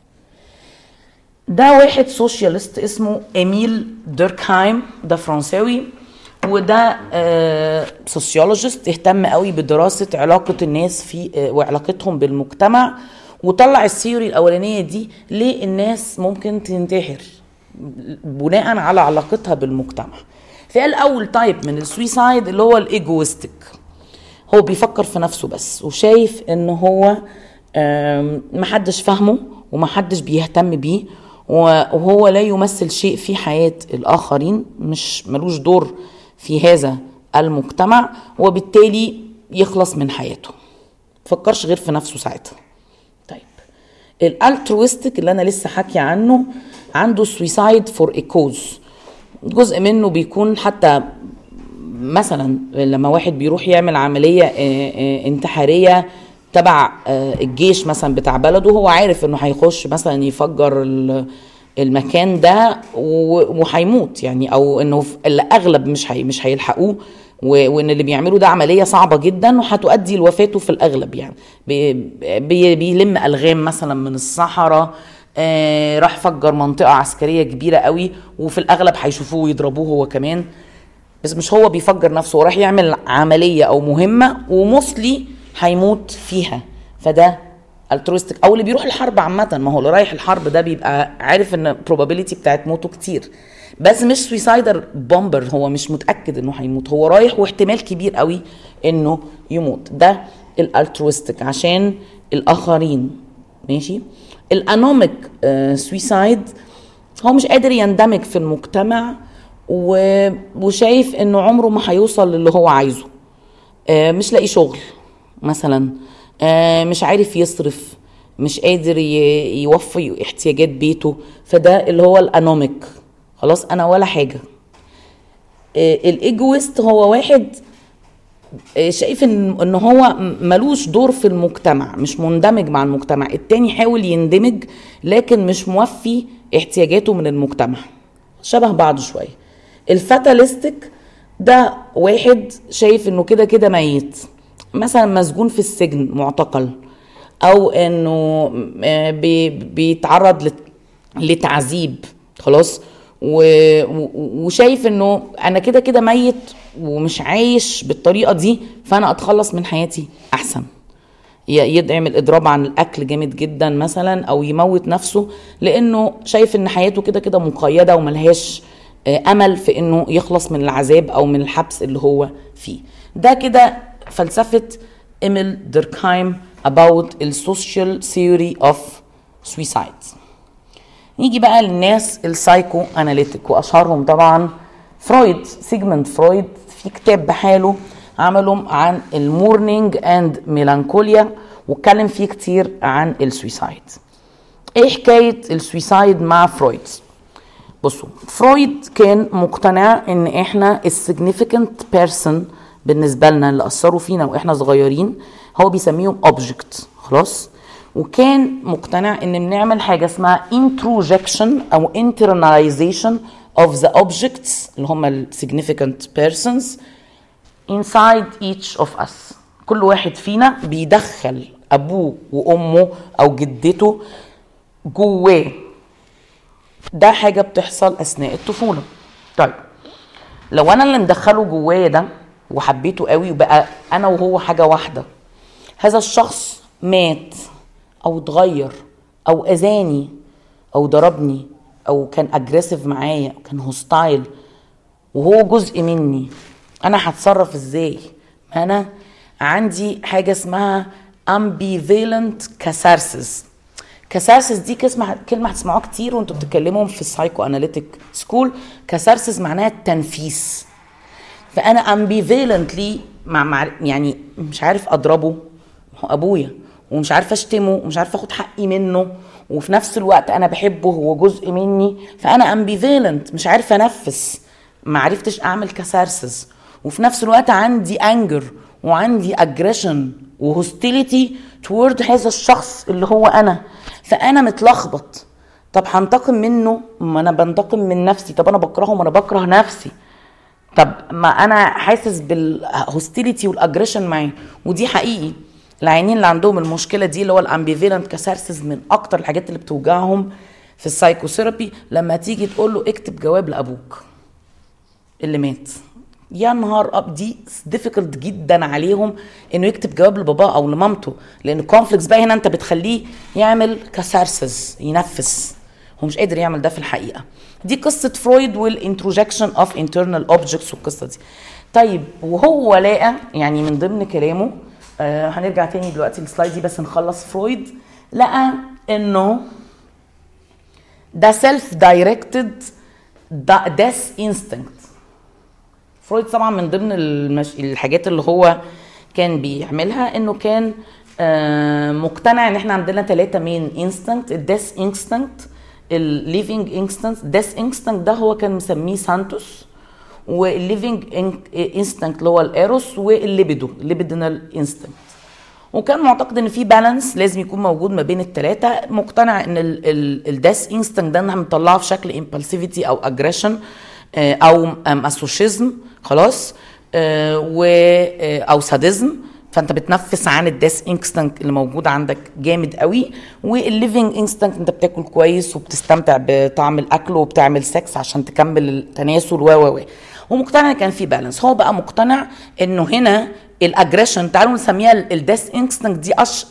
ده واحد سوشيالست اسمه ايميل ديركهايم ده فرنساوي وده آه سوسيولوجيست اهتم قوي بدراسه علاقه الناس في آه وعلاقتهم بالمجتمع وطلع الثيوري الاولانيه دي ليه الناس ممكن تنتحر بناء على علاقتها بالمجتمع فقال اول تايب من السويسايد اللي هو الايجوستيك هو بيفكر في نفسه بس وشايف ان هو آم، محدش فاهمه ومحدش بيهتم بيه وهو لا يمثل شيء في حياة الآخرين مش ملوش دور في هذا المجتمع وبالتالي يخلص من حياته فكرش غير في نفسه ساعتها طيب الالترويستيك اللي انا لسه حكي عنه عنده سويسايد فور ايكوز جزء منه بيكون حتى مثلا لما واحد بيروح يعمل عملية آه، آه، انتحارية تبع آه، الجيش مثلا بتاع بلده هو عارف انه هيخش مثلا يفجر ال- المكان ده و- وهيموت يعني او انه في الاغلب مش هي مش هيلحقوه و- وان اللي بيعملوا ده عمليه صعبه جدا وهتؤدي لوفاته في الاغلب يعني بي بي بيلم الغام مثلا من الصحراء آه راح فجر منطقه عسكريه كبيره قوي وفي الاغلب هيشوفوه ويضربوه هو كمان بس مش هو بيفجر نفسه هو راح يعمل عملية أو مهمة وموصلي هيموت فيها فده الترويستيك او اللي بيروح الحرب عامه ما هو اللي رايح الحرب ده بيبقى عارف ان probability بتاعت موته كتير بس مش سويسايدر بومبر هو مش متاكد انه هيموت هو رايح واحتمال كبير قوي انه يموت ده الالترويستيك عشان الاخرين ماشي الانوميك سويسايد هو مش قادر يندمج في المجتمع و... وشايف انه عمره ما هيوصل للي هو عايزه آه، مش لاقي شغل مثلا آه، مش عارف يصرف مش قادر ي- يوفي احتياجات بيته فده اللي هو الانوميك خلاص انا ولا حاجه آه، الايجويست هو واحد آه، شايف ان ان هو م- ملوش دور في المجتمع مش مندمج مع المجتمع التاني حاول يندمج لكن مش موفي احتياجاته من المجتمع شبه بعض شويه الفاتاليستيك ده واحد شايف انه كده كده ميت مثلا مسجون في السجن معتقل او انه آه، بي- بيتعرض لت- لتعذيب خلاص و- و- وشايف انه انا كده كده ميت ومش عايش بالطريقه دي فانا اتخلص من حياتي احسن ي- يعمل اضراب عن الاكل جامد جدا مثلا او يموت نفسه لانه شايف ان حياته كده كده مقيده وملهاش آه، امل في انه يخلص من العذاب او من الحبس اللي هو فيه ده كده فلسفه ايميل ديركهايم about السوشيال ثيوري اوف سويسايد نيجي بقى للناس السايكو اناليتيك واشهرهم طبعا فرويد سيجموند فرويد في كتاب بحاله عمله عن المورنينج اند ميلانكوليا واتكلم فيه كتير عن السويسايد ايه حكايه السويسايد مع فرويد بصوا فرويد كان مقتنع ان احنا السيجنيفيكانت بيرسون بالنسبه لنا اللي اثروا فينا واحنا صغيرين هو بيسميهم اوبجكت خلاص وكان مقتنع ان بنعمل حاجه اسمها introjection او internalization of the objects اللي هم ال significant persons inside each of us كل واحد فينا بيدخل ابوه وامه او جدته جواه ده حاجه بتحصل اثناء الطفوله طيب لو انا اللي مدخله جوايا ده وحبيته قوي وبقى انا وهو حاجه واحده هذا الشخص مات او اتغير او اذاني او ضربني او كان اجريسيف معايا او كان هوستايل وهو جزء مني انا هتصرف ازاي ما انا عندي حاجه اسمها ambivalent catharsis كاسارسس دي كلمه كلمه هتسمعوها كتير وانتوا بتتكلموا في السايكو اناليتيك سكول كاسارسس معناها التنفيس فانا امبيفالنتلي مع, مع يعني مش عارف اضربه هو ابويا ومش عارفه اشتمه ومش عارفه اخد حقي منه وفي نفس الوقت انا بحبه هو جزء مني فانا امبيفالنت مش عارفه انفس ما عرفتش اعمل كاسارسس وفي نفس الوقت عندي انجر وعندي اجريشن وهوستيليتي توورد هذا الشخص اللي هو انا فانا متلخبط طب هنتقم منه ما انا بنتقم من نفسي طب انا بكرهه ما انا بكره نفسي طب ما انا حاسس بالهوستيليتي والاجريشن معاه ودي حقيقي العيانين اللي عندهم المشكله دي اللي هو الامبيفالنت كاسارسز من اكتر الحاجات اللي بتوجعهم في السايكوثيرابي لما تيجي تقول له اكتب جواب لابوك اللي مات يا نهار اب دي ديفيكولت جدا عليهم انه يكتب جواب لباباه او لمامته لان الكونفليكس بقى هنا انت بتخليه يعمل كاسارسز ينفس هو مش قادر يعمل ده في الحقيقه دي قصه فرويد والانتروجكشن اوف انترنال اوبجكتس والقصه دي طيب وهو لقى يعني من ضمن كلامه آه هنرجع تاني دلوقتي السلايد دي بس نخلص فرويد لقى انه ده سيلف دايركتد ديث انستنكت فرويد طبعا من ضمن المش... الحاجات اللي هو كان بيعملها انه كان آه مقتنع ان احنا عندنا ثلاثه مين انستنكت الديث انستنكت الليفنج انستنكت الديث انستنكت ده هو كان مسميه سانتوس والليفنج انستنكت اللي هو الايروس والليبيدو الليبيدينال انستنكت وكان معتقد ان في بالانس لازم يكون موجود ما بين الثلاثه مقتنع ان الديث انستنكت ده احنا بنطلعه في شكل امبالسيفيتي او اجريشن او ماسوشيزم خلاص و او ساديزم فانت بتنفس عن الديس انستنكت اللي موجود عندك جامد قوي والليفنج انستنكت انت بتاكل كويس وبتستمتع بطعم الاكل وبتعمل سكس عشان تكمل التناسل و و و ومقتنع كان في بالانس هو بقى مقتنع انه هنا الاجريشن تعالوا نسميها الديس انستنكت دي أش يعني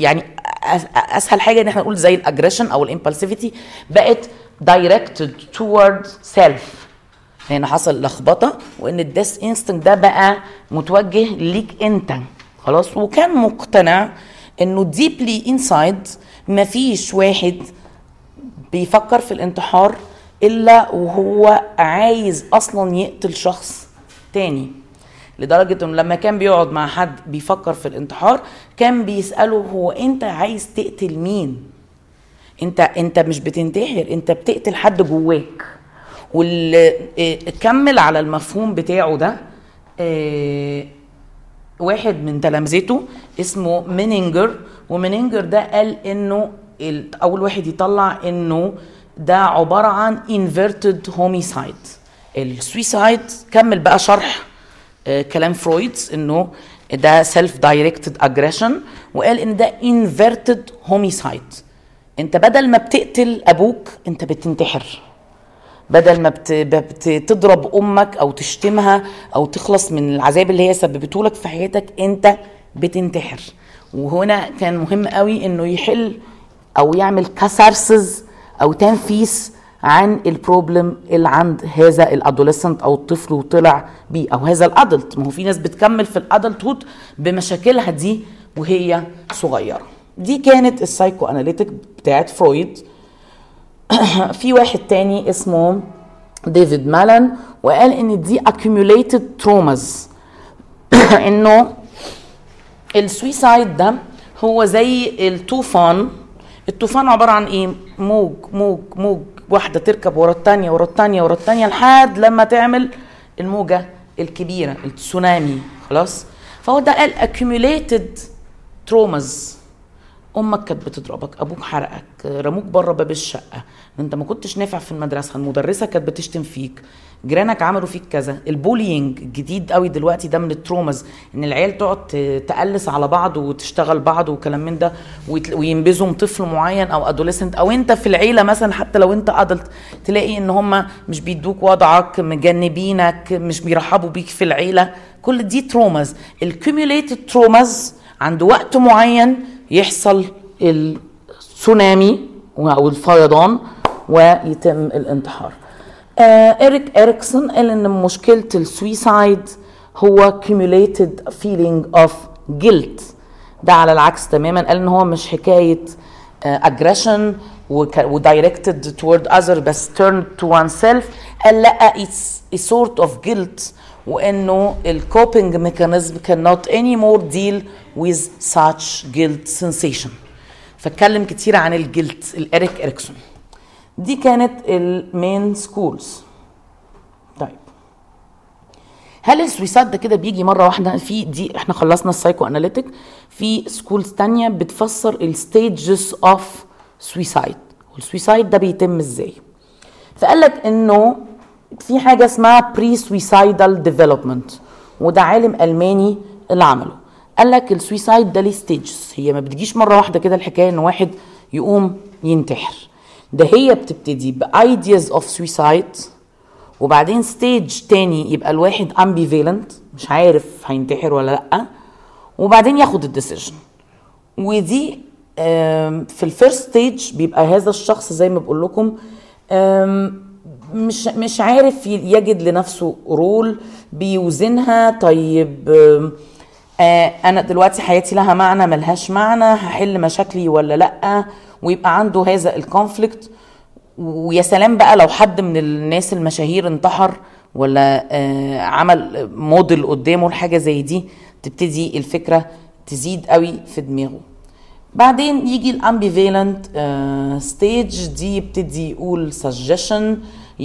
اسهل حاجه ان احنا نقول زي الاجريشن او الامبulsivity بقت directed toward self هنا حصل لخبطه وان الديس انستنكت ده بقى متوجه ليك انت خلاص وكان مقتنع انه ديبلي انسايد مفيش واحد بيفكر في الانتحار الا وهو عايز اصلا يقتل شخص تاني لدرجة انه لما كان بيقعد مع حد بيفكر في الانتحار كان بيسأله هو انت عايز تقتل مين انت انت مش بتنتحر انت بتقتل حد جواك واللي اه، كمل على المفهوم بتاعه ده اه، واحد من تلامذته اسمه مينينجر ومينينجر ده قال انه ال- اول واحد يطلع انه ده عباره عن inverted homicide السويسايد كمل بقى شرح آه، كلام فرويد انه ده سيلف دايركتد اجريشن وقال ان ده inverted homicide انت بدل ما بتقتل ابوك انت بتنتحر بدل ما بت... بت... تضرب امك او تشتمها او تخلص من العذاب اللي هي سببته لك في حياتك انت بتنتحر وهنا كان مهم قوي انه يحل او يعمل كاسارسز او تنفيس عن البروبلم اللي عند هذا الادوليسنت او الطفل وطلع بيه او هذا الادلت ما هو في ناس بتكمل في الادلت هود بمشاكلها دي وهي صغيره دي كانت السايكو اناليتيك بتاعت فرويد في واحد تاني اسمه ديفيد مالن وقال ان دي accumulated traumas انه السويسايد ده هو زي الطوفان الطوفان عبارة عن ايه موج موج موج واحدة تركب ورا التانية ورا التانية ورا التانية لحد لما تعمل الموجة الكبيرة التسونامي خلاص فهو ده قال accumulated traumas امك كانت بتضربك ابوك حرقك رموك بره باب الشقه انت ما كنتش نافع في المدرسه المدرسه كانت بتشتم فيك جيرانك عملوا فيك كذا البولينج الجديد قوي دلوقتي ده من الترومز ان العيال تقعد ت- تقلس على بعض وتشتغل بعض وكلام من ده ويت- وينبذهم طفل معين او ادوليسنت او انت في العيله مثلا حتى لو انت ادلت تلاقي ان هم مش بيدوك وضعك مجنبينك مش بيرحبوا بيك في العيله كل دي ترومز الكيوميوليتد ترومز عند وقت معين يحصل التسونامي او الفيضان ويتم الانتحار آه إريك إريكسون قال إن مشكلة السويسايد هو cumulated feeling of guilt ده على العكس تماما قال إن هو مش حكاية آه aggression وك- ودايركتد toward other بس turned to oneself قال لا it's a sort of guilt وانه الكوبينج ميكانيزم cannot anymore deal with such guilt sensation فاتكلم كتير عن الجلت الاريك اريكسون دي كانت المين سكولز طيب هل السويسات ده كده بيجي مره واحده في دي احنا خلصنا السايكو اناليتيك في سكولز تانية بتفسر الستيجز اوف سويسايد والسويسايد ده بيتم ازاي فقال لك انه في حاجه اسمها بري سويسايدال ديفلوبمنت وده عالم الماني اللي عمله قال لك السويسايد ده ليه ستيجز هي ما بتجيش مره واحده كده الحكايه ان واحد يقوم ينتحر ده هي بتبتدي بايدياز اوف سويسايد وبعدين ستيج تاني يبقى الواحد امبيفالنت مش عارف هينتحر ولا لا وبعدين ياخد الديسيجن ودي آم، في الفيرست ستيج بيبقى هذا الشخص زي ما بقول لكم آم، مش مش عارف ي- يجد لنفسه رول بيوزنها طيب آم، آه انا دلوقتي حياتي لها معنى ملهاش معنى هحل مشاكلي ولا لا ويبقى عنده هذا الكونفليكت ويا سلام بقى لو حد من الناس المشاهير انتحر ولا آه عمل موديل قدامه لحاجه زي دي تبتدي الفكره تزيد قوي في دماغه بعدين يجي الامبيفالنت ستيج دي يبتدي يقول سجشن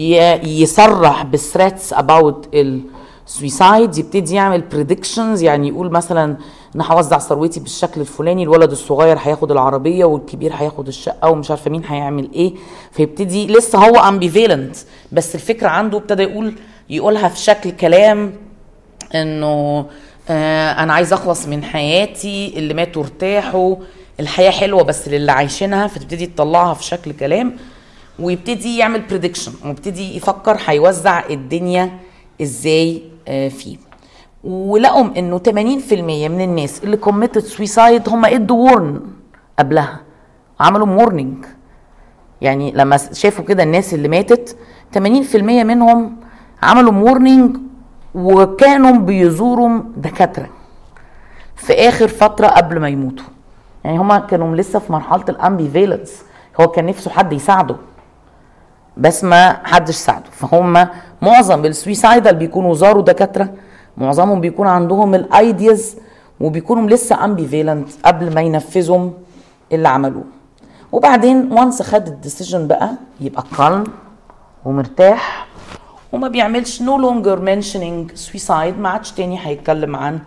يصرح بالثريتس اباوت السويسايد يبتدي يعمل بريدكشنز يعني يقول مثلا انا هوزع ثروتي بالشكل الفلاني الولد الصغير هياخد العربيه والكبير هياخد الشقه ومش عارفه مين هيعمل ايه فيبتدي لسه هو امبيفالنت بس الفكره عنده ابتدى يقول يقولها في شكل كلام انه آه انا عايز اخلص من حياتي اللي ماتوا ارتاحوا الحياه حلوه بس للي عايشينها فتبتدي تطلعها في شكل كلام ويبتدي يعمل بريدكشن ويبتدي يفكر هيوزع الدنيا ازاي آه فيه ولقوا انه 80% من الناس اللي كوميتد سويسايد هم ادوا وورن قبلها عملوا مورنينج يعني لما شافوا كده الناس اللي ماتت 80% منهم عملوا مورنينج وكانوا بيزوروا دكاتره في اخر فتره قبل ما يموتوا يعني هما كانوا لسه في مرحله الامبيفالنس هو كان نفسه حد يساعده بس ما حدش ساعده فهم معظم السويسايدال بيكونوا زاروا دكاتره معظمهم بيكون عندهم الايدياز وبيكونوا لسه امبيفالنت قبل ما ينفذوا اللي عملوه وبعدين وانس خد الديسيجن بقى يبقى كالم ومرتاح وما بيعملش نو لونجر منشنينج سويسايد ما عادش تاني هيتكلم عن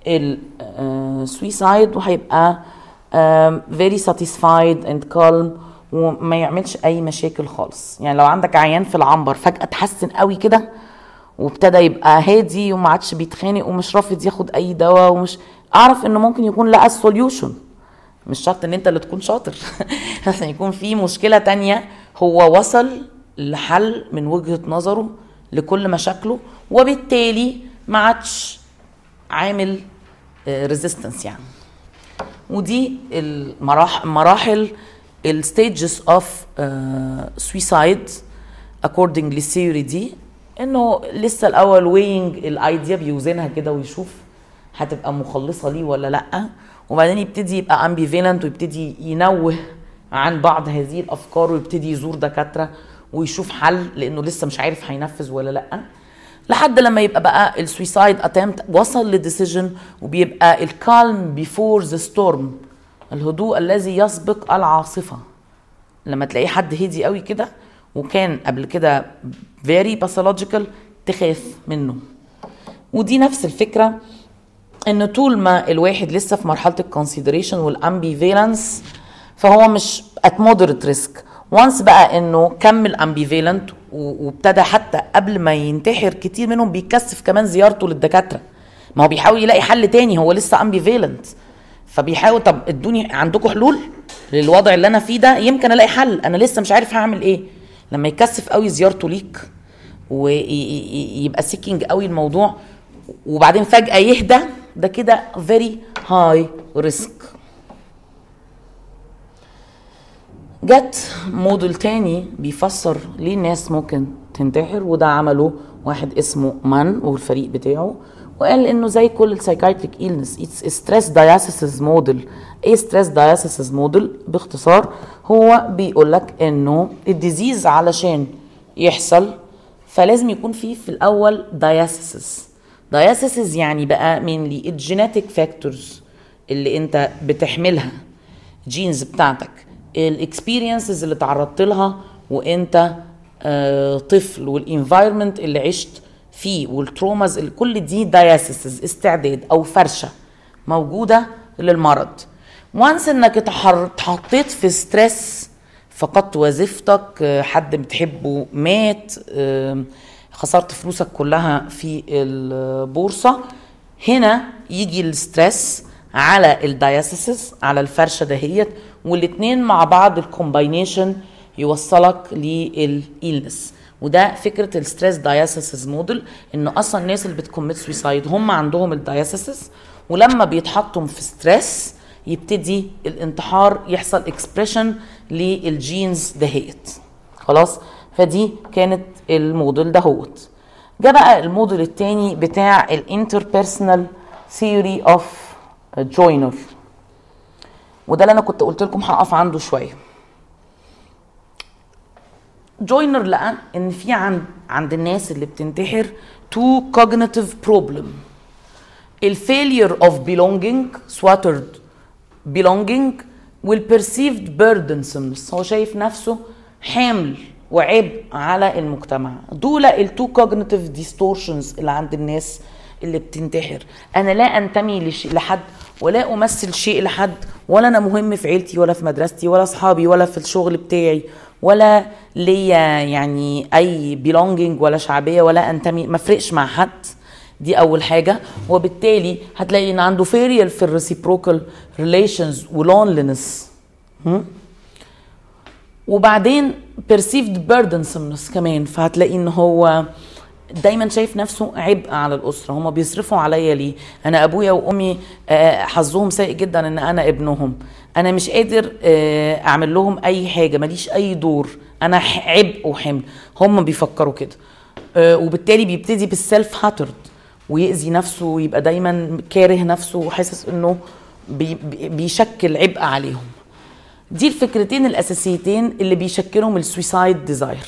السويسايد وهيبقى فيري ساتيسفايد اند كالم وما يعملش اي مشاكل خالص يعني لو عندك عيان في العنبر فجاه اتحسن قوي كده وابتدى يبقى هادي وما عادش بيتخانق ومش رافض ياخد اي دواء ومش اعرف انه ممكن يكون لقى السوليوشن مش شرط ان انت اللي تكون شاطر عشان يكون في مشكله تانية هو وصل لحل من وجهه نظره لكل مشاكله وبالتالي ما عادش عامل ريزيستنس يعني ودي المراحل مراحل الستيجز اوف سويسايد according للثيوري دي انه لسه الاول وينج الايديا بيوزنها كده ويشوف هتبقى مخلصه ليه ولا لا وبعدين يبتدي يبقى امبيفالنت ويبتدي ينوه عن بعض هذه الافكار ويبتدي يزور دكاتره ويشوف حل لانه لسه مش عارف هينفذ ولا لا لحد لما يبقى بقى السويسايد اتمت وصل لديسيجن وبيبقى الكالم بيفور ذا ستورم الهدوء الذي يسبق العاصفه لما تلاقي حد هدي قوي كده وكان قبل كده فيري باثولوجيكال تخاف منه ودي نفس الفكره ان طول ما الواحد لسه في مرحله الكونسيدريشن والامبيفالنس فهو مش ات مودريت ريسك وانس بقى انه كمل امبيفالنت وابتدى حتى قبل ما ينتحر كتير منهم بيكثف كمان زيارته للدكاتره ما هو بيحاول يلاقي حل تاني هو لسه امبيفالنت فبيحاول طب ادوني عندكم حلول للوضع اللي انا فيه ده يمكن الاقي حل انا لسه مش عارف هعمل ايه لما يكثف قوي زيارته ليك ويبقى سيكينج قوي الموضوع وبعدين فجاه يهدى ده كده فيري هاي ريسك جت موديل تاني بيفسر ليه الناس ممكن تنتحر وده عمله واحد اسمه مان والفريق بتاعه وقال انه زي كل السايكايتريك ايلنس اتس ستريس داياسيسز موديل ايه ستريس داياسيسز موديل باختصار هو بيقول لك انه الديزيز علشان يحصل فلازم يكون فيه في الاول داياسيسز داياسيسز يعني بقى من لي الجينيتك فاكتورز اللي انت بتحملها جينز بتاعتك الاكسبيرينسز اللي تعرضت لها وانت آه طفل والانفايرمنت اللي عشت فيه والتروماز اللي كل دي داياسيسز استعداد او فرشه موجوده للمرض وانس انك اتحطيت في ستريس فقدت وظيفتك حد بتحبه مات خسرت فلوسك كلها في البورصه هنا يجي الستريس على الداياسيسز على الفرشه دهيت والاثنين مع بعض الكومباينيشن يوصلك للإيلنس وده فكره الستريس داياسيسز موديل ان اصلا الناس اللي بتكمت سويسايد هم عندهم الداياسيسز ولما بيتحطوا في ستريس يبتدي الانتحار يحصل اكسبريشن للجينز دهيت خلاص فدي كانت الموديل دهوت جه بقى الموديل التاني بتاع الانتربيرسونال ثيوري اوف جوينر وده اللي انا كنت قلت لكم هقف عنده شويه جوينر لقى ان في عند عند الناس اللي بتنتحر تو cognitive problem الفيلير اوف belonging swattered belonging والperceived burdensomeness هو شايف نفسه حمل وعبء على المجتمع دول التو cognitive distortions اللي عند الناس اللي بتنتحر انا لا انتمي لشيء لحد ولا امثل شيء لحد ولا انا مهم في عيلتي ولا في مدرستي ولا اصحابي ولا في الشغل بتاعي ولا ليا يعني اي belonging ولا شعبيه ولا انتمي ما فرقش مع حد دي اول حاجه وبالتالي هتلاقي ان عنده فيريال في الريسيبروكال ريليشنز ولونلينس وبعدين perceived burdensomeness كمان فهتلاقي ان هو دايما شايف نفسه عبء على الاسره هما بيصرفوا عليا ليه انا ابويا وامي آه، حظهم سيء جدا ان انا ابنهم انا مش قادر آه، اعمل لهم اي حاجه ماليش اي دور انا ح- عبء وحمل هم بيفكروا كده آه، وبالتالي بيبتدي بالسيلف هاترد ويأذي نفسه ويبقى دايما كاره نفسه وحاسس انه بي بي- بيشكل عبء عليهم دي الفكرتين الاساسيتين اللي بيشكلهم السويسايد ديزاير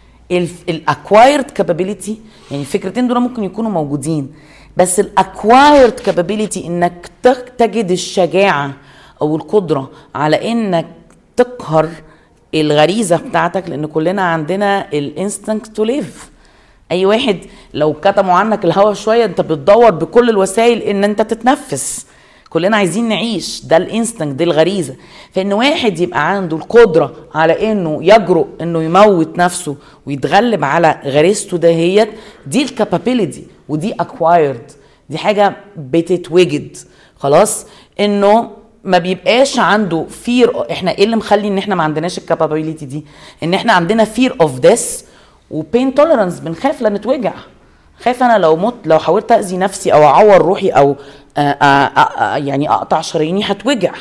الاكوايرد كابابيلتي يعني الفكرتين دول ممكن يكونوا موجودين بس الاكوايرد كابابيلتي انك تك- تجد الشجاعه او القدره على انك تقهر الغريزه بتاعتك لان كلنا عندنا الانستنكت تو ليف اي واحد لو كتموا عنك الهوا شويه انت بتدور بكل الوسائل ان انت تتنفس كلنا عايزين نعيش ده الانستنكت دي الغريزه فان واحد يبقى عنده القدره على انه يجرؤ انه يموت نفسه ويتغلب على غريزته دهيت دي الكابابيلتي ودي اكوايرد دي حاجه بتتوجد خلاص انه ما بيبقاش عنده فير احنا ايه اللي مخلي ان احنا ما عندناش الكابابيلتي دي ان احنا عندنا فير اوف ذس وبين توليرانس بنخاف لا نتوجع خايف انا لو مت لو حاولت اذي نفسي او اعور روحي او آآ آآ يعني اقطع شراييني هتوجع ه-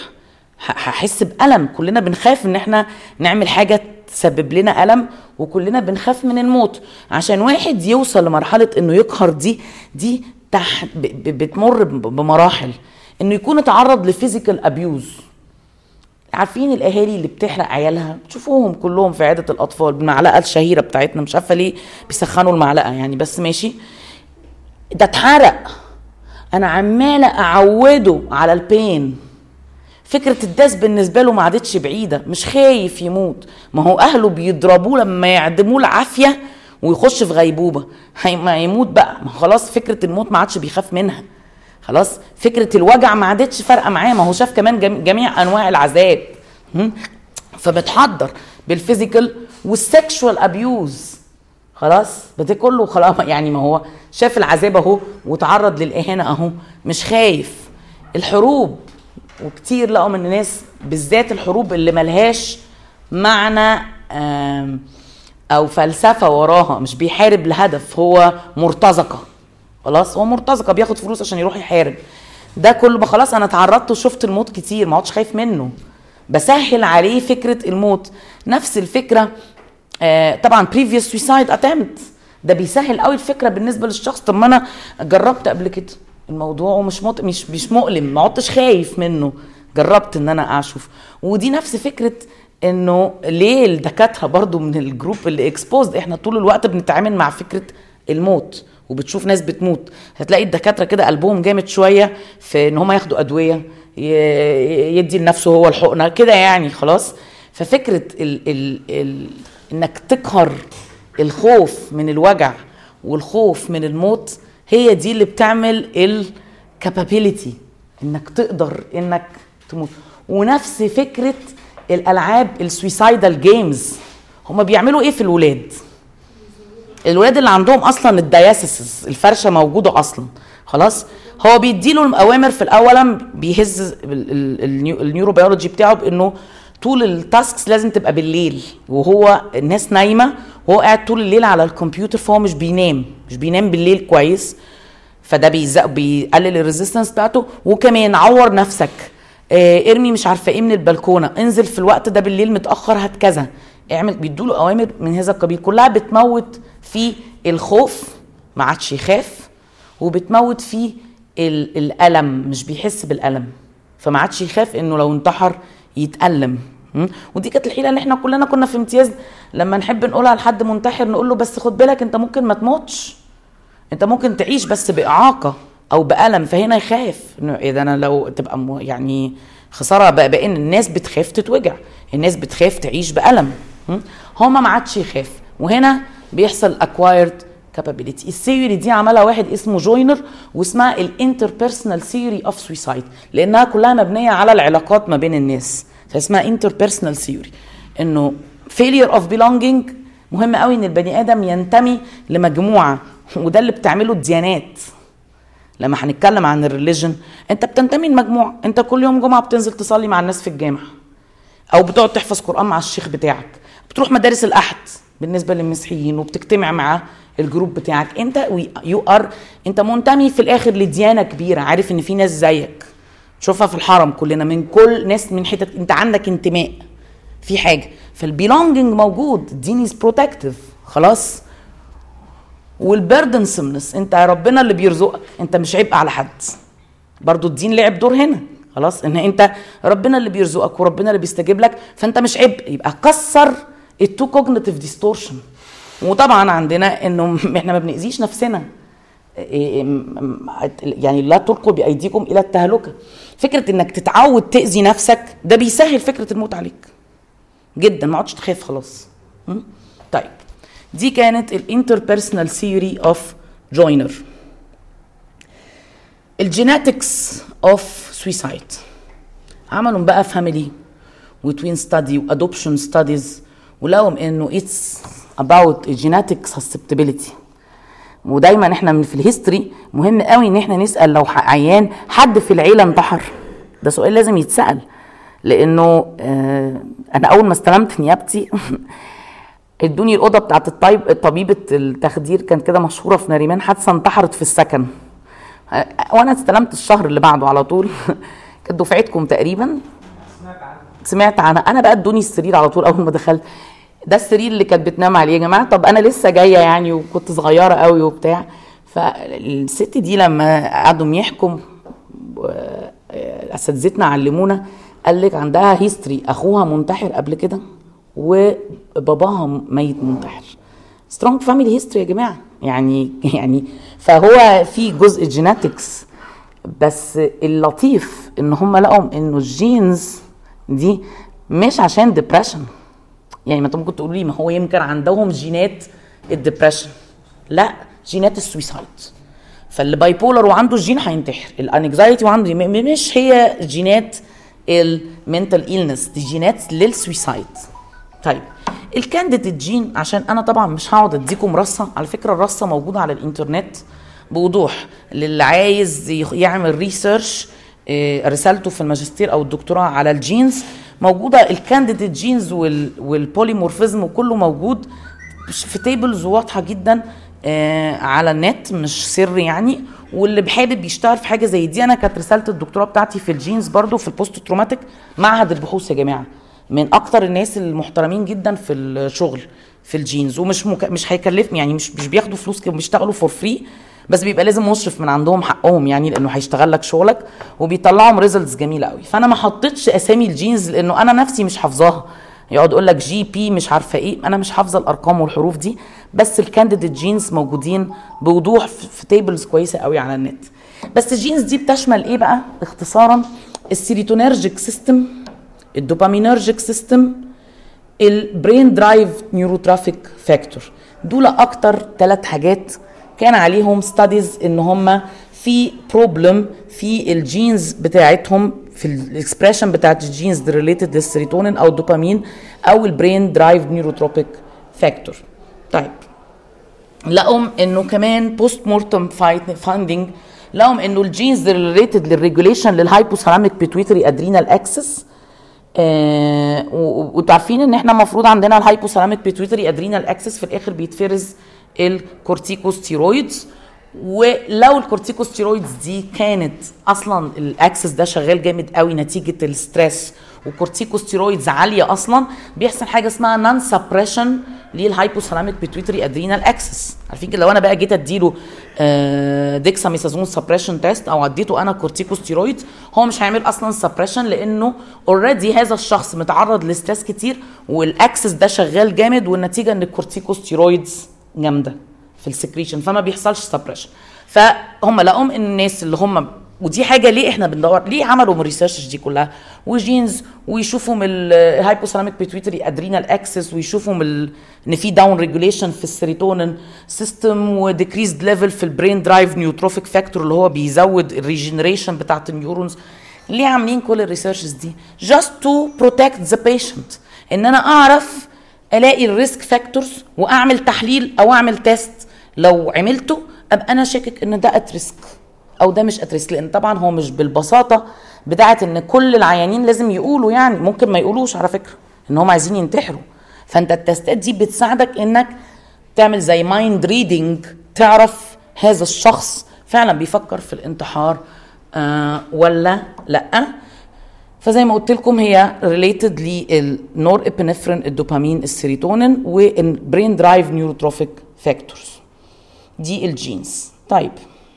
هحس بالم كلنا بنخاف ان احنا نعمل حاجه تسبب لنا الم وكلنا بنخاف من الموت عشان واحد يوصل لمرحله انه يقهر دي دي تحت ب- ب- بتمر ب- بمراحل انه يكون اتعرض لفيزيكال ابيوز عارفين الاهالي اللي بتحرق عيالها تشوفوهم كلهم في عياده الاطفال بالمعلقه الشهيره بتاعتنا مش عارفه ليه بيسخنوا المعلقه يعني بس ماشي ده اتحرق انا عماله اعوده على البين فكرة الداس بالنسبة له ما عادتش بعيدة مش خايف يموت ما هو أهله بيضربوه لما يعدموه العافية ويخش في غيبوبة هي ما يموت بقى ما خلاص فكرة الموت ما عادش بيخاف منها خلاص فكرة الوجع ما عادتش فارقة معاه ما هو شاف كمان جم- جميع أنواع العذاب هم؟ فبتحضر بالفيزيكال والسكشوال ابيوز خلاص ده كله خلاص يعني ما هو شاف العذاب اهو وتعرض للاهانه اهو مش خايف الحروب وكتير لقوا من الناس بالذات الحروب اللي ملهاش معنى آم، او فلسفه وراها مش بيحارب لهدف هو مرتزقه خلاص هو مرتزقه بياخد فلوس عشان يروح يحارب ده كله بقى خلاص انا اتعرضت وشفت الموت كتير ما عدتش خايف منه بسهل عليه فكره الموت نفس الفكره آه طبعا previous suicide attempt ده بيسهل قوي الفكره بالنسبه للشخص طب ما انا جربت قبل كده الموضوع ومش مط... مش مش مؤلم ما عدتش خايف منه جربت ان انا اشوف ودي نفس فكره انه ليه الدكاتره برضو من الجروب اللي اكسبوزد احنا طول الوقت بنتعامل مع فكره الموت وبتشوف ناس بتموت هتلاقي الدكاتره كده قلبهم جامد شويه في ان هم ياخدوا ادويه ي- يدي لنفسه هو الحقنه كده يعني خلاص ففكره ال ال ال انك تقهر الخوف من الوجع والخوف من الموت هي دي اللي بتعمل الكابابيلتي انك تقدر انك تموت ونفس فكره الالعاب السويسايدال جيمز هما بيعملوا ايه في الولاد الولاد اللي عندهم اصلا الدياسيسز الفرشه موجوده اصلا خلاص هو بيديله الاوامر في الاول بيهز ال- ال- النيو- النيوروبيولوجي بتاعه بانه طول التاسكس لازم تبقى بالليل وهو الناس نايمه وهو قاعد طول الليل على الكمبيوتر فهو مش بينام مش بينام بالليل كويس فده بيزق بيقلل الريزيستنس بتاعته وكمان عور نفسك آه، ارمي مش عارفه ايه من البلكونه انزل في الوقت ده بالليل متاخر هات كذا اعمل بيدوله اوامر من هذا القبيل كلها بتموت في الخوف ما عادش يخاف وبتموت فيه ال- الالم مش بيحس بالالم فما عادش يخاف انه لو انتحر يتالم م? ودي كانت الحيله اللي احنا كلنا كنا في امتياز لما نحب نقولها لحد منتحر نقول له بس خد بالك انت ممكن ما تموتش انت ممكن تعيش بس باعاقه او بالم فهنا يخاف انه اذا انا لو تبقى م- يعني خساره بقى بان الناس بتخاف تتوجع الناس بتخاف تعيش بالم م? هو ما عادش يخاف وهنا بيحصل acquired capability الثيوري دي عملها واحد اسمه جوينر واسمها الانتربيرسونال ثيوري اوف سويسايد لانها كلها مبنيه على العلاقات ما بين الناس فاسمها انتربيرسونال ثيوري انه failure of belonging مهم قوي ان البني ادم ينتمي لمجموعه وده اللي بتعمله الديانات لما هنتكلم عن الريليجن انت بتنتمي لمجموعه انت كل يوم جمعه بتنزل تصلي مع الناس في الجامع او بتقعد تحفظ قران مع الشيخ بتاعك بتروح مدارس الاحد بالنسبه للمسيحيين وبتجتمع مع الجروب بتاعك انت يو ار انت منتمي في الاخر لديانه كبيره عارف ان في ناس زيك تشوفها في الحرم كلنا من كل ناس من حتت انت عندك انتماء في حاجه فالبيلونجنج موجود الدين از بروتكتيف خلاص والبردنسمنس انت ربنا اللي بيرزقك انت مش عبء على حد برضو الدين لعب دور هنا خلاص ان انت ربنا اللي بيرزقك وربنا اللي بيستجيب لك فانت مش عبء يبقى كسر التو كوجنيتيف ديستورشن وطبعا عندنا انه احنا ما بنأذيش نفسنا يعني لا تلقوا بايديكم الى التهلكه فكره انك تتعود تاذي نفسك ده بيسهل فكره الموت عليك جدا ما عادش تخاف خلاص طيب دي كانت الانتربيرسونال ثيوري اوف جوينر الجيناتكس اوف سويسايد عملوا بقى فاميلي وتوين ستادي وادوبشن ستاديز ولقوا انه اتس about genetic susceptibility ودايما احنا من في الهيستوري مهم قوي ان احنا نسال لو عيان حد في العيله انتحر ده سؤال لازم يتسال لانه آه انا اول ما استلمت نيابتي ادوني الاوضه بتاعت الطيب طبيبه التخدير كانت كده مشهوره في نريمان حادثه انتحرت في السكن وانا استلمت الشهر اللي بعده على طول كانت دفعتكم تقريبا سمعت عنها انا بقى ادوني السرير على طول اول ما دخلت ده السرير اللي كانت بتنام عليه يا جماعه طب انا لسه جايه يعني وكنت صغيره قوي وبتاع فالست دي لما قعدوا يحكم اساتذتنا علمونا قال لك عندها هيستوري اخوها منتحر قبل كده وباباها ميت منتحر سترونج فاميلي هيستوري يا جماعه يعني يعني فهو في جزء جيناتكس بس اللطيف ان هم لقوا انه الجينز دي مش عشان ديبريشن يعني ما انت ممكن تقول لي ما هو يمكن عندهم جينات الدبريشن لا جينات السويسايد فاللي باي بولر وعنده الجين هينتحر الانكزايتي وعنده مش هي جينات المنتال ايلنس دي جينات للسويسايد طيب الكانديديت جين عشان انا طبعا مش هقعد اديكم رصه على فكره الرصه موجوده على الانترنت بوضوح للي عايز يعمل ريسيرش رسالته في الماجستير او الدكتوراه على الجينز موجوده الكانديديت جينز والبوليمورفيزم وكله موجود في تيبلز واضحه جدا آه على النت مش سر يعني واللي حابب يشتغل في حاجه زي دي انا كانت رساله الدكتوراه بتاعتي في الجينز برضو في البوست تروماتيك معهد البحوث يا جماعه من اكتر الناس المحترمين جدا في الشغل في الجينز ومش مك... مش هيكلفني يعني مش مش بياخدوا فلوس بيشتغلوا فور فري بس بيبقى لازم مشرف من عندهم حقهم يعني لانه هيشتغل لك شغلك وبيطلعهم ريزلتس جميله قوي فانا ما حطيتش اسامي الجينز لانه انا نفسي مش حافظاها يقعد يقول لك جي بي مش عارفه ايه انا مش حافظه الارقام والحروف دي بس الكانديديت جينز موجودين بوضوح في تيبلز كويسه قوي على النت بس الجينز دي بتشمل ايه بقى اختصارا السيروتونيرجيك سيستم الدوبامينرجيك سيستم البرين درايف نيوروترافيك فاكتور دول اكتر ثلاث حاجات كان عليهم ستاديز ان هم في بروبلم في الجينز بتاعتهم في الاكسبريشن بتاعت الجينز ريليتد للسيروتونين او الدوبامين او البرين درايف نيوروتروبيك فاكتور طيب لقوا انه كمان بوست مورتم فايندنج لقوا انه الجينز ريليتد للريجوليشن للهايبوثالاميك بيتويتري ادرينال اكسس آه وانتوا عارفين ان احنا المفروض عندنا الهايبوثالاميك بيتويتري ادرينال اكسس في الاخر بيتفرز الكورتيكوستيرويدز ولو الكورتيكوستيرويدز دي كانت اصلا الاكسس ده شغال جامد قوي نتيجه الستريس وكورتيكوستيرويدز عاليه اصلا بيحصل حاجه اسمها نون سبريشن للهايبوثالاميك بيتويتري ادرينال اكسس عارفين كده لو انا بقى جيت اديله ديكساميثازون سبريشن تيست او اديته انا كورتيكوستيرويد هو مش هيعمل اصلا سبريشن لانه اوريدي هذا الشخص متعرض لستريس كتير والاكسس ده شغال جامد والنتيجه ان الكورتيكوستيرويدز جامده في السكريشن فما بيحصلش سبريشن فهم لقوا ان الناس اللي هم ودي حاجه ليه احنا بندور ليه عملوا من الريسيرش دي كلها وجينز ويشوفوا من الهايبوثالاميك بيتويتري ادرينال اكسس ويشوفوا من ان في داون ريجوليشن في السيروتونين سيستم وديكريزد ليفل في البرين درايف نيوتروفيك فاكتور اللي هو بيزود الريجنريشن بتاعت النيورونز ليه عاملين كل الريسيرشز دي جاست تو بروتكت ذا بيشنت ان انا اعرف الاقي الريسك فاكتورز واعمل تحليل او اعمل تيست لو عملته ابقى انا شاكك ان ده ات ريسك او ده مش ات ريسك لان طبعا هو مش بالبساطه بتاعه ان كل العيانين لازم يقولوا يعني ممكن ما يقولوش على فكره ان هم عايزين ينتحروا فانت التستات دي بتساعدك انك تعمل زي مايند ريدنج تعرف هذا الشخص فعلا بيفكر في الانتحار آه ولا لا فزي ما قلت لكم هي ريليتد للنور ابنفرين الدوبامين السيروتونين والبرين درايف نيوروتروفيك فاكتورز دي الجينز طيب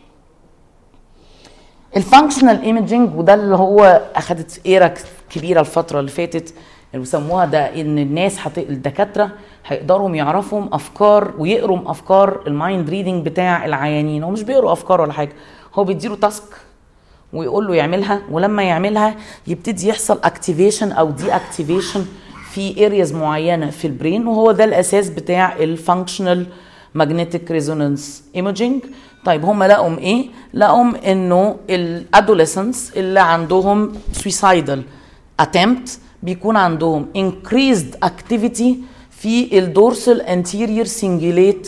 الفانكشنال ايمجينج وده اللي هو اخذت ايرا كبيره الفتره اللي فاتت اللي بيسموها ده ان الناس حت... الدكاتره هيقدروا يعرفوا افكار ويقروا افكار المايند ريدنج بتاع العيانين هو مش بيقروا افكار ولا حاجه هو بيديله تاسك ويقول له يعملها ولما يعملها يبتدي يحصل اكتيفيشن او دي اكتيفيشن في ارياز معينه في البرين وهو ده الاساس بتاع الفانكشنال ماجنتيك ريزونانس ايمجينج طيب هم لقوا ايه لقوا انه الادوليسنس اللي عندهم suicidal attempt بيكون عندهم increased activity في الدورسال anterior cingulate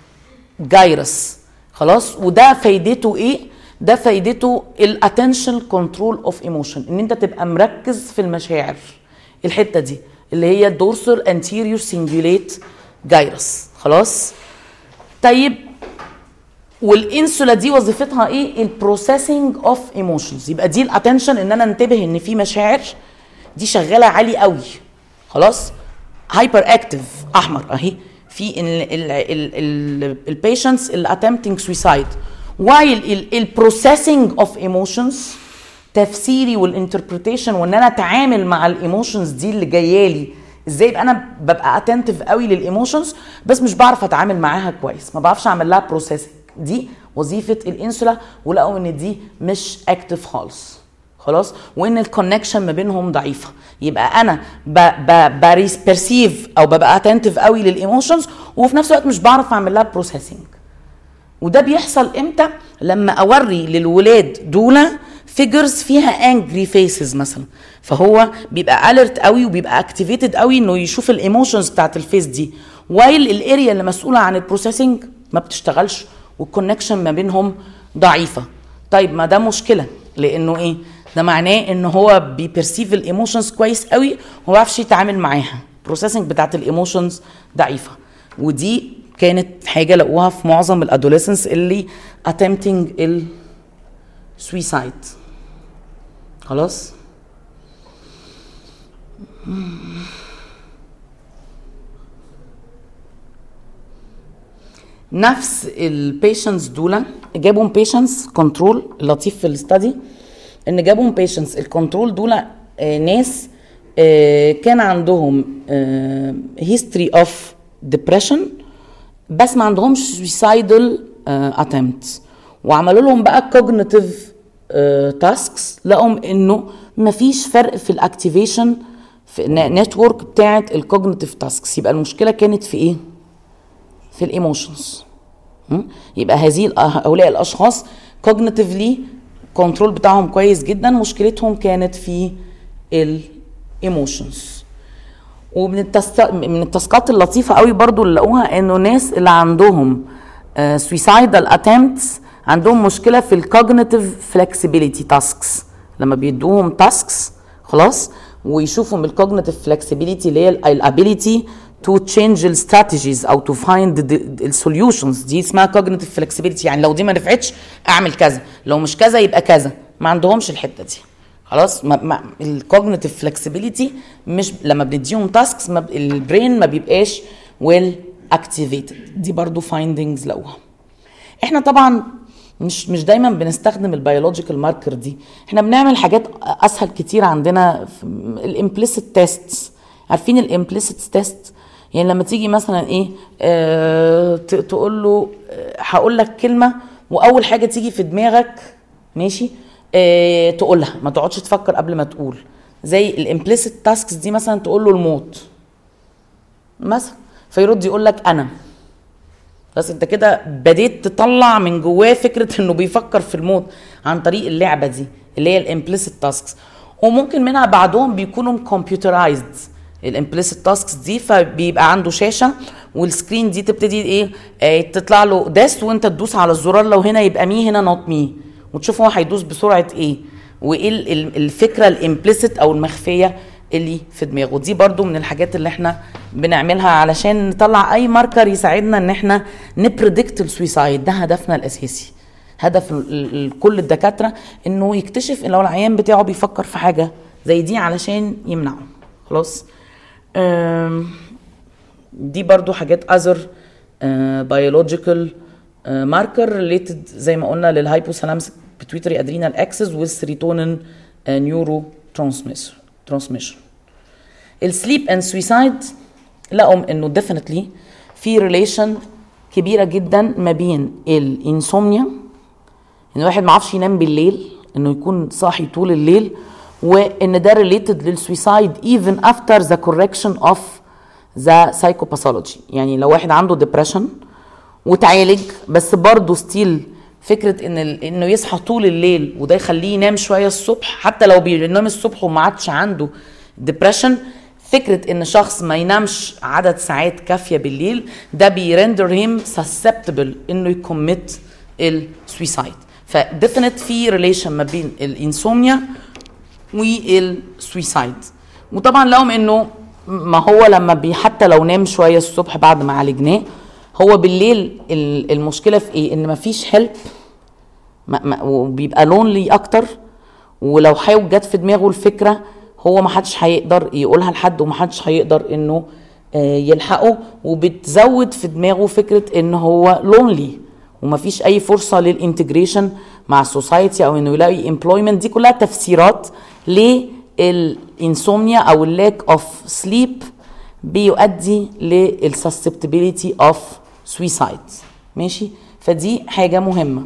gyrus خلاص وده فايدته ايه ده فايدته الاتنشن كنترول اوف ايموشن ان انت تبقى مركز في المشاعر الحته دي اللي هي الدورسال انتيريور سنجوليت جايرس خلاص طيب والانسولا دي وظيفتها ايه البروسيسنج اوف ايموشنز يبقى دي الاتنشن ان انا انتبه ان في مشاعر دي شغاله عالي قوي خلاص هايبر اكتف احمر اهي في البيشنتس اللي اتمتنج سويسايد وايل البروسيسنج اوف ايموشنز تفسيري والانتربريتيشن وان انا اتعامل مع الايموشنز دي اللي جايه لي ازاي يبقى انا ببقى اتنتف قوي للايموشنز بس مش بعرف اتعامل معاها كويس ما بعرفش اعمل لها بروسيسنج دي وظيفه الانسولا ولقوا ان دي مش اكتف خالص خلاص وان الكونكشن ما بينهم ضعيفه يبقى انا بريسبرسيف او ببقى اتنتف قوي للايموشنز وفي نفس الوقت مش بعرف اعمل لها بروسيسنج وده بيحصل امتى لما اوري للولاد دول فيجرز فيها انجري فيسز مثلا فهو بيبقى اليرت قوي وبيبقى اكتيفيتد قوي انه يشوف الايموشنز بتاعت الفيس دي وايل الاريا اللي مسؤوله عن البروسيسنج ما بتشتغلش والكونكشن ما بينهم ضعيفه طيب ما ده مشكله لانه ايه ده معناه ان هو بيبرسيف الايموشنز كويس قوي وما بيعرفش يتعامل معاها البروسيسنج بتاعت الايموشنز ضعيفه ودي كانت حاجه لقوها في معظم الادوليسنس اللي attempting السويسايد خلاص نفس البيشنتس دول جابوا بيشنتس كنترول اللطيف في الاستادي ان جابوا بيشنتس الكنترول دول آه، ناس آه، كان عندهم هيستوري اوف ديبريشن بس ما عندهمش سويسايدال اتمتس وعملوا لهم بقى كوجنيتيف تاسكس لقوا انه ما فيش فرق في الاكتيفيشن في النتورك بتاعه الكوجنيتيف تاسكس يبقى المشكله كانت في ايه في الايموشنز يبقى هذه هؤلاء الاشخاص كوجنيتيفلي كنترول بتاعهم كويس جدا مشكلتهم كانت في الايموشنز ومن التست... من التاسكات اللطيفه قوي برضو اللي لقوها انه ناس اللي عندهم سويسايدال اتمتس عندهم مشكله في الكوجنيتيف فلكسبيليتي تاسكس لما بيدوهم تاسكس خلاص ويشوفوا من الكوجنيتيف فلكسبيليتي اللي هي الابيليتي تو تشينج الستراتيجيز او تو فايند السوليوشنز دي اسمها كوجنيتيف فلكسبيليتي يعني لو دي ما نفعتش اعمل كذا لو مش كذا يبقى كذا ما عندهمش الحته دي خلاص الكوجنيتيف فلكسبيليتي مش لما بنديهم تاسكس البرين ما بيبقاش ويل اكتيفيتد دي برضو فايندنجز لقوها احنا طبعا مش مش دايما بنستخدم البيولوجيكال ماركر دي احنا بنعمل حاجات اسهل كتير عندنا الامبليسيت تيست عارفين الامبليسيت تيست يعني لما تيجي مثلا ايه اه تقول له هقول لك كلمه واول حاجه تيجي في دماغك ماشي اه تقولها ما تقعدش تفكر قبل ما تقول زي الامبليسيت تاسكس دي مثلا تقول له الموت مثلا فيرد يقول لك انا بس انت كده بديت تطلع من جواه فكره انه بيفكر في الموت عن طريق اللعبه دي اللي هي الامبليسيت تاسكس وممكن منها بعضهم بيكونوا كمبيوترايزد الامبليسيت تاسكس دي فبيبقى عنده شاشه والسكرين دي تبتدي ايه اه تطلع له داس وانت تدوس على الزرار لو هنا يبقى مي هنا نوت مي وتشوف هو هيدوس بسرعه ايه وايه الفكره الامبليسيت او المخفيه اللي في دماغه دي برضو من الحاجات اللي احنا بنعملها علشان نطلع اي ماركر يساعدنا ان احنا نبريدكت السويسايد ده هدفنا الاساسي هدف ال- ال- كل الدكاتره انه يكتشف ان لو العيان بتاعه بيفكر في حاجه زي دي علشان يمنعه خلاص أم، دي برضو حاجات other uh, biological uh, marker related زي ما قلنا للهايبوثالامس pituitary adrenal axis والسيروتونين uh, neurotransmission transmission السليب اند سويسايد لقوا انه definitely في ريليشن كبيره جدا ما بين الانسومنيا ان الواحد ما يعرفش ينام بالليل انه يكون صاحي طول الليل وان ده ريليتد للسويسايد even after the correction of the psychopathology يعني لو واحد عنده ديبريشن وتعالج بس برضه ستيل فكره ان ال- انه يصحى طول الليل وده يخليه ينام شويه الصبح حتى لو بينام الصبح وما عادش عنده ديبريشن فكره ان شخص ما ينامش عدد ساعات كافيه بالليل ده بيرندر هيم سسبتبل انه يكمت السويسايد فديفينيت في ريليشن ما بين الانسومنيا والسويسايد وطبعا لهم انه ما هو لما بي حتى لو نام شويه الصبح بعد ما عالجناه هو بالليل ال- المشكله في ايه ان مفيش هيلب ما ما وبيبقى لونلي اكتر ولو حاول جت في دماغه الفكره هو ما حدش هيقدر يقولها لحد وما حدش هيقدر انه آه، يلحقه وبتزود في دماغه فكره ان هو لونلي ومفيش اي فرصه للانتجريشن مع السوسايتي او انه يلاقي امبلويمنت دي كلها تفسيرات للانسومنيا او اللاك اوف سليب بيؤدي للسسبتبيليتي اوف سويسايد ماشي فدي حاجه مهمه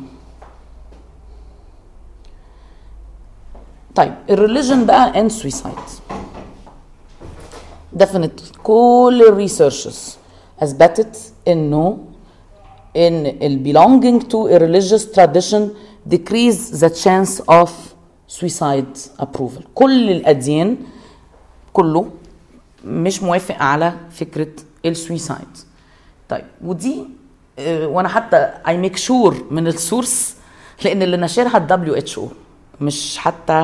طيب الريليجن بقى اند سويسايد definitely كل الريسيرشز اثبتت انه ان ال belonging to a religious tradition decrease the chance of suicide approval كل الاديان كله مش موافق على فكره السويسايد طيب ودي آه، وانا حتى اي ميك شور من السورس لان اللي ناشرها الدبليو اتش او مش حتى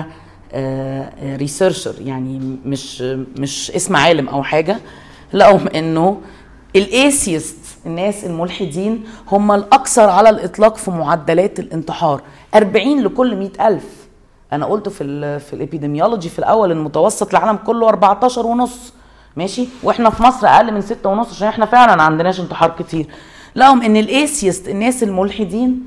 ريسيرشر يعني مش مش اسم عالم او حاجه لقوا انه الايسيست الناس الملحدين هم الاكثر على الاطلاق في معدلات الانتحار 40 لكل 100 الف انا قلت في ال في الابيديميولوجي في الاول المتوسط العالم كله 14 ونص ماشي واحنا في مصر اقل من 6 ونص عشان احنا فعلا ما عندناش انتحار كتير لقوا ان الايسيست الناس الملحدين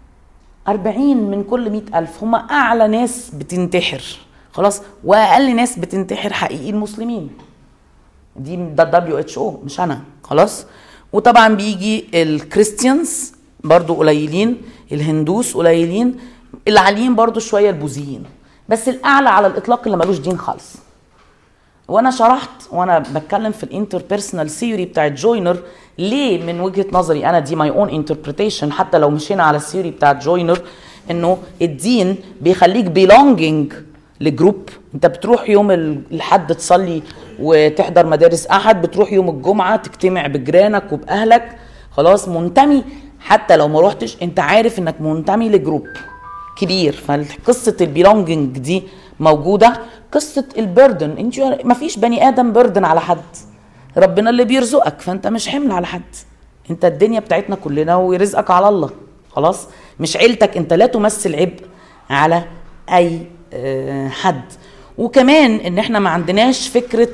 40 من كل 100 ألف هم أعلى ناس بتنتحر خلاص وأقل ناس بتنتحر حقيقي المسلمين دي ده دبليو اتش او مش أنا خلاص وطبعا بيجي الكريستيانز برضو قليلين الهندوس قليلين العاليين برضو شوية البوذيين بس الأعلى على الإطلاق اللي ملوش دين خالص وانا شرحت وانا بتكلم في الانتر بيرسونال ثيوري بتاعت جوينر ليه من وجهه نظري انا دي ماي اون انتربريتيشن حتى لو مشينا على الثيوري بتاعت جوينر انه الدين بيخليك بيلونجينج لجروب انت بتروح يوم ال- الحد تصلي وتحضر مدارس احد بتروح يوم الجمعه تجتمع بجيرانك وباهلك خلاص منتمي حتى لو ما روحتش انت عارف انك منتمي لجروب كبير فقصه البيلونجينج دي موجوده قصه البردن انت ما فيش بني ادم بردن على حد ربنا اللي بيرزقك فانت مش حمل على حد انت الدنيا بتاعتنا كلنا ورزقك على الله خلاص مش عيلتك انت لا تمثل عبء على اي آه، حد وكمان ان احنا ما عندناش فكره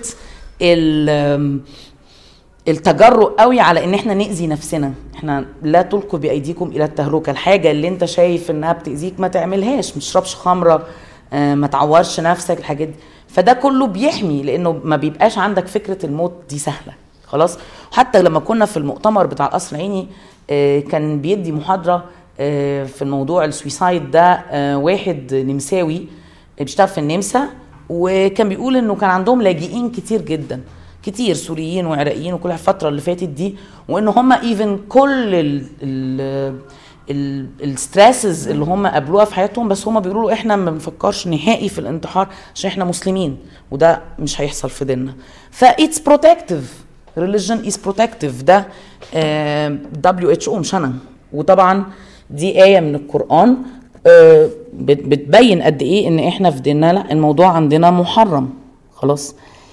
ال التجرؤ قوي على ان احنا ناذي نفسنا احنا لا تلقوا بايديكم الى التهلكه الحاجه اللي انت شايف انها بتاذيك ما تعملهاش ما تشربش خمره آه، ما تعورش نفسك الحاجات دي فده كله بيحمي لانه ما بيبقاش عندك فكره الموت دي سهله خلاص حتى لما كنا في المؤتمر بتاع القصر العيني آه، كان بيدي محاضره آه، في الموضوع السويسايد ده آه، واحد نمساوي بيشتغل في النمسا وكان بيقول انه كان عندهم لاجئين كتير جدا كتير سوريين وعراقيين وكل الفترة اللي فاتت دي وان هم ايفن كل ال ال ال الستريسز اللي هم قابلوها في حياتهم بس هم بيقولوا له احنا ما بنفكرش نهائي في الانتحار عشان احنا مسلمين وده مش هيحصل في ديننا فايتس بروتكتيف religion is protective ده دبليو اتش او مش انا وطبعا دي آية من القرآن آه، بت- بتبين قد ايه ان احنا في ديننا لا الموضوع عندنا محرم خلاص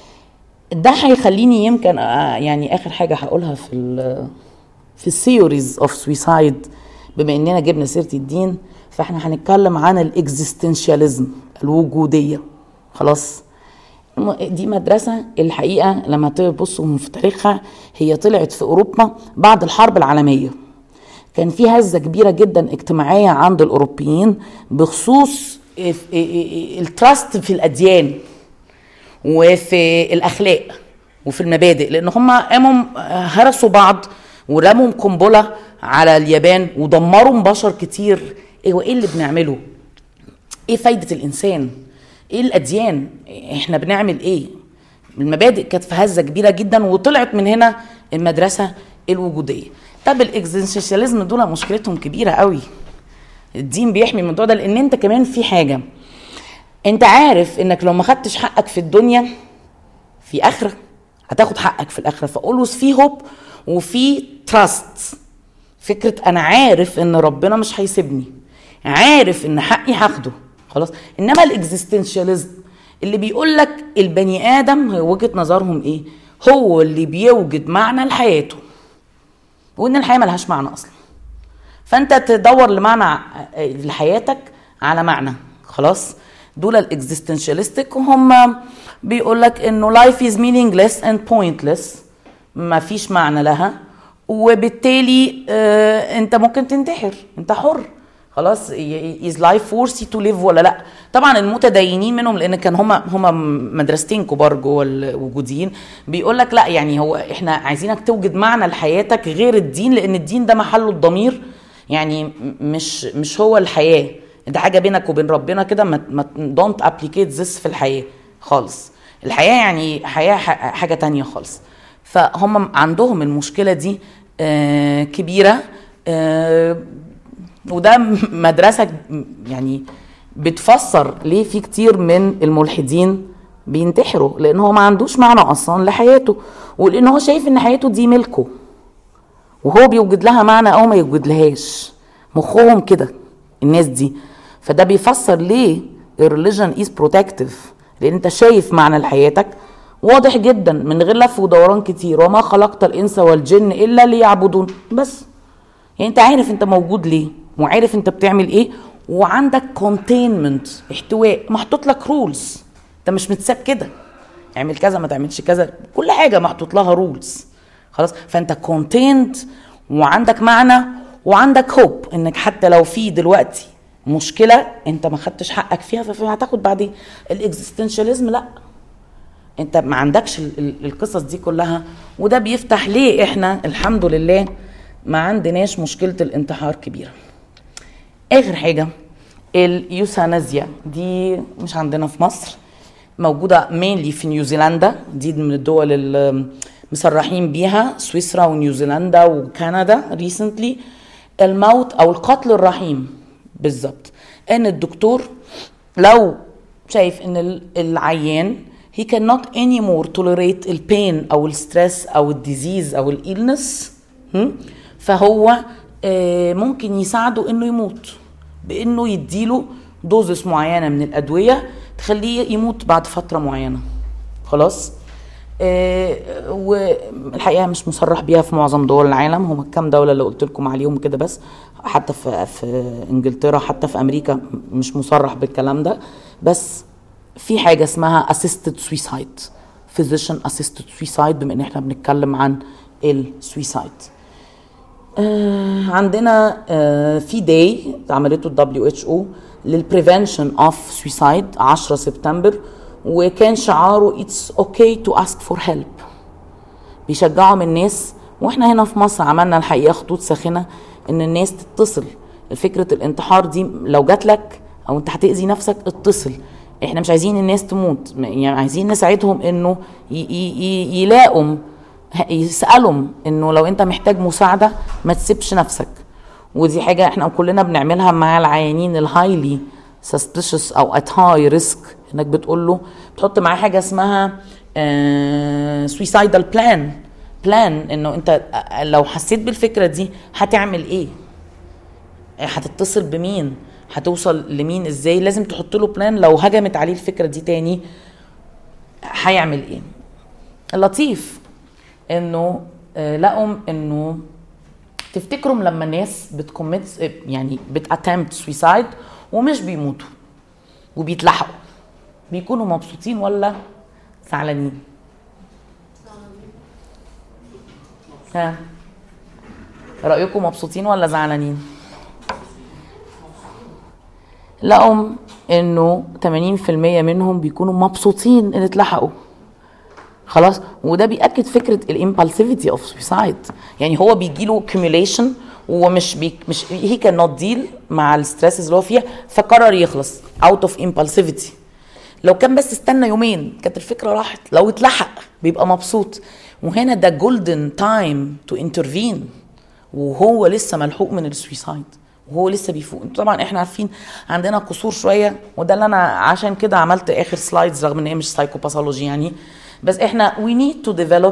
ده هيخليني يمكن آه، يعني اخر حاجه هقولها في ال في الثيوريز اوف سويسايد بما اننا جبنا سيره الدين فاحنا هنتكلم عن الاكزيستنشاليزم الوجوديه خلاص الم- دي مدرسة الحقيقة لما تبصوا في تاريخها هي طلعت في أوروبا بعد الحرب العالمية كان في هزة كبيرة جدا اجتماعية عند الأوروبيين بخصوص التراست في الأديان وفي الأخلاق وفي المبادئ لأن هم قاموا هرسوا بعض ورموا قنبلة على اليابان ودمروا بشر كتير ايه وايه اللي بنعمله ايه فايدة الانسان ايه الاديان احنا بنعمل ايه المبادئ كانت في هزة كبيرة جدا وطلعت من هنا المدرسة الوجودية طب الاكزيستنشاليزم دول مشكلتهم كبيرة قوي الدين بيحمي الموضوع ده لان انت كمان في حاجة انت عارف انك لو ما خدتش حقك في الدنيا في اخره هتاخد حقك في الاخره فاولوز في هوب وفي تراست فكره انا عارف ان ربنا مش هيسيبني عارف ان حقي هاخده خلاص انما الاكزيستنشاليزم اللي بيقول لك البني ادم هي وجهه نظرهم ايه هو اللي بيوجد معنى لحياته وان الحياه ملهاش معنى اصلا فانت تدور لمعنى لحياتك على معنى خلاص دول الاكزيستنشاليستيك وهم بيقول لك انه life is meaningless and pointless ما فيش معنى لها وبالتالي آه انت ممكن تنتحر انت حر خلاص is life worthy to live ولا لا طبعا المتدينين منهم لان كان هم هم مدرستين كبار جوه الوجوديين بيقول لك لا يعني هو احنا عايزينك توجد معنى لحياتك غير الدين لان الدين ده محله الضمير يعني مش مش هو الحياه ده حاجه بينك وبين ربنا كده ما دونت ابليكيت ذس في الحياه خالص الحياه يعني حياه حاجه تانية خالص فهم عندهم المشكله دي آه كبيره آه وده مدرسه يعني بتفسر ليه في كتير من الملحدين بينتحروا لان هو ما عندوش معنى اصلا لحياته ولان هو شايف ان حياته دي ملكه وهو بيوجد لها معنى او ما يوجد لهاش مخهم كده الناس دي فده بيفسر ليه الريليجن از بروتكتيف لان انت شايف معنى لحياتك واضح جدا من غير لف ودوران كتير وما خلقت الانس والجن الا ليعبدون بس يعني انت عارف انت موجود ليه وعارف انت بتعمل ايه وعندك كونتينمنت احتواء محطوط لك رولز انت مش متساب كده اعمل كذا ما تعملش كذا كل حاجه محطوط لها رولز خلاص فانت كونتيند وعندك معنى وعندك هوب انك حتى لو في دلوقتي مشكله انت ما خدتش حقك فيها فهتاخد بعدين الاكزيستنشاليزم لا انت ما عندكش القصص دي كلها وده بيفتح ليه احنا الحمد لله ما عندناش مشكله الانتحار كبيره اخر حاجه اليوثانازيا دي مش عندنا في مصر موجوده مينلي في نيوزيلندا دي من الدول اللي مسرحين بيها سويسرا ونيوزيلندا وكندا ريسنتلي الموت او القتل الرحيم بالظبط ان الدكتور لو شايف ان العيان he cannot anymore tolerate البين او الستريس او الديزيز او الإلنس فهو ممكن يساعده انه يموت بانه يديله دوزس معينه من الادويه تخليه يموت بعد فتره معينه خلاص آه والحقيقه مش مصرح بيها في معظم دول العالم هم الكام دوله اللي قلت لكم عليهم كده بس حتى في في انجلترا حتى في امريكا مش مصرح بالكلام ده بس في حاجه اسمها assisted suicide physician assisted suicide بما ان احنا بنتكلم عن السويسايد آه عندنا آه في داي عملته الدبليو اتش او للبريفنشن اوف سويسايد 10 سبتمبر وكان شعاره اتس اوكي تو اسك فور هيلب بيشجعوا من الناس واحنا هنا في مصر عملنا الحقيقه خطوط ساخنه ان الناس تتصل فكره الانتحار دي لو جات لك او انت هتاذي نفسك اتصل احنا مش عايزين الناس تموت يعني عايزين نساعدهم انه يلاقوا يسالهم انه لو انت محتاج مساعده ما تسيبش نفسك ودي حاجه احنا كلنا بنعملها مع العيانين الهايلي سسبشس او ات هاي ريسك انك بتقول له بتحط معاه حاجه اسمها سويسايدال بلان بلان انه انت لو حسيت بالفكره دي هتعمل ايه هتتصل بمين هتوصل لمين ازاي لازم تحط له بلان لو هجمت عليه الفكره دي تاني هيعمل ايه اللطيف انه آه، لقوا انه تفتكروا لما الناس بتكوميت يعني بتاتمت سويسايد ومش بيموتوا وبيتلحقوا بيكونوا مبسوطين ولا زعلانين ها رايكم مبسوطين ولا زعلانين لقوا انه 80% منهم بيكونوا مبسوطين ان اتلحقوا خلاص وده بياكد فكره الامبالسيفيتي اوف سويسايد يعني هو بيجي له كيميوليشن ومش بي مش هي كان نوت ديل مع الستريسز اللي هو فيها فقرر يخلص اوت اوف امبالسيفيتي لو كان بس استنى يومين كانت الفكره راحت لو اتلحق بيبقى مبسوط وهنا ده جولدن تايم تو انترفين وهو لسه ملحوق من السويسايد وهو لسه بيفوق طبعا احنا عارفين عندنا قصور شويه وده اللي انا عشان كده عملت اخر سلايدز رغم ان هي مش سايكوباثولوجي يعني بس احنا we need to develop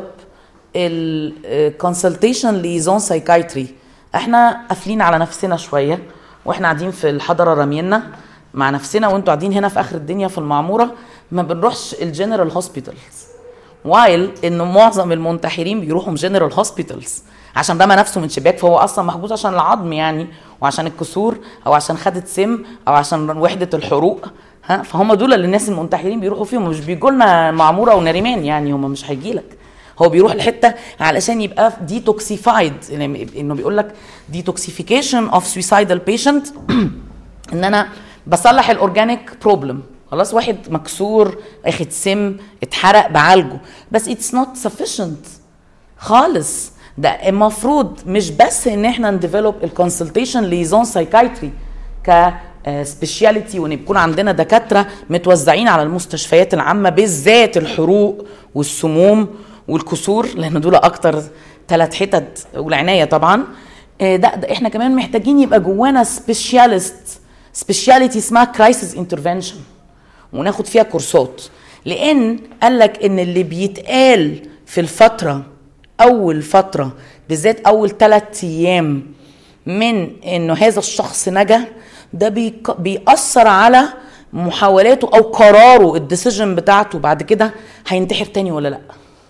الكونسلتيشن ليزون سايكايتري احنا قافلين على نفسنا شويه واحنا قاعدين في الحضره رامينا مع نفسنا وانتوا قاعدين هنا في اخر الدنيا في المعموره ما بنروحش الجنرال هوسبيتالز وايل ان معظم المنتحرين بيروحوا جنرال هوسبيتالز عشان رمى نفسه من شباك فهو اصلا محبوس عشان العظم يعني وعشان الكسور او عشان خدت سم او عشان وحده الحروق ها فهم دول اللي الناس المنتحرين بيروحوا فيهم مش بيجوا لنا معموره ونريمان يعني هم مش هيجي لك هو بيروح الحته علشان يبقى ديتوكسيفايد يعني انه بيقول لك ديتوكسيفيكيشن اوف سويسايدال بيشنت ان انا بصلح الاورجانيك بروبلم خلاص واحد مكسور اخد سم اتحرق بعالجه بس اتس نوت سفيشنت خالص ده المفروض مش بس ان احنا نديفلوب الكونسلتيشن ليزون سايكايتري ك سبيشاليتي وان يكون عندنا دكاتره متوزعين على المستشفيات العامه بالذات الحروق والسموم والكسور لان دول اكتر ثلاث حتت والعنايه طبعا آه، ده, ده احنا كمان محتاجين يبقى جوانا سبيشاليست سبيشاليتي اسمها كرايسيس انترفنشن وناخد فيها كورسات لان قال لك ان اللي بيتقال في الفتره اول فتره بالذات اول ثلاث ايام من انه هذا الشخص نجا ده بيك- بيأثر على محاولاته او قراره الديسيجن بتاعته بعد كده هينتحر تاني ولا لا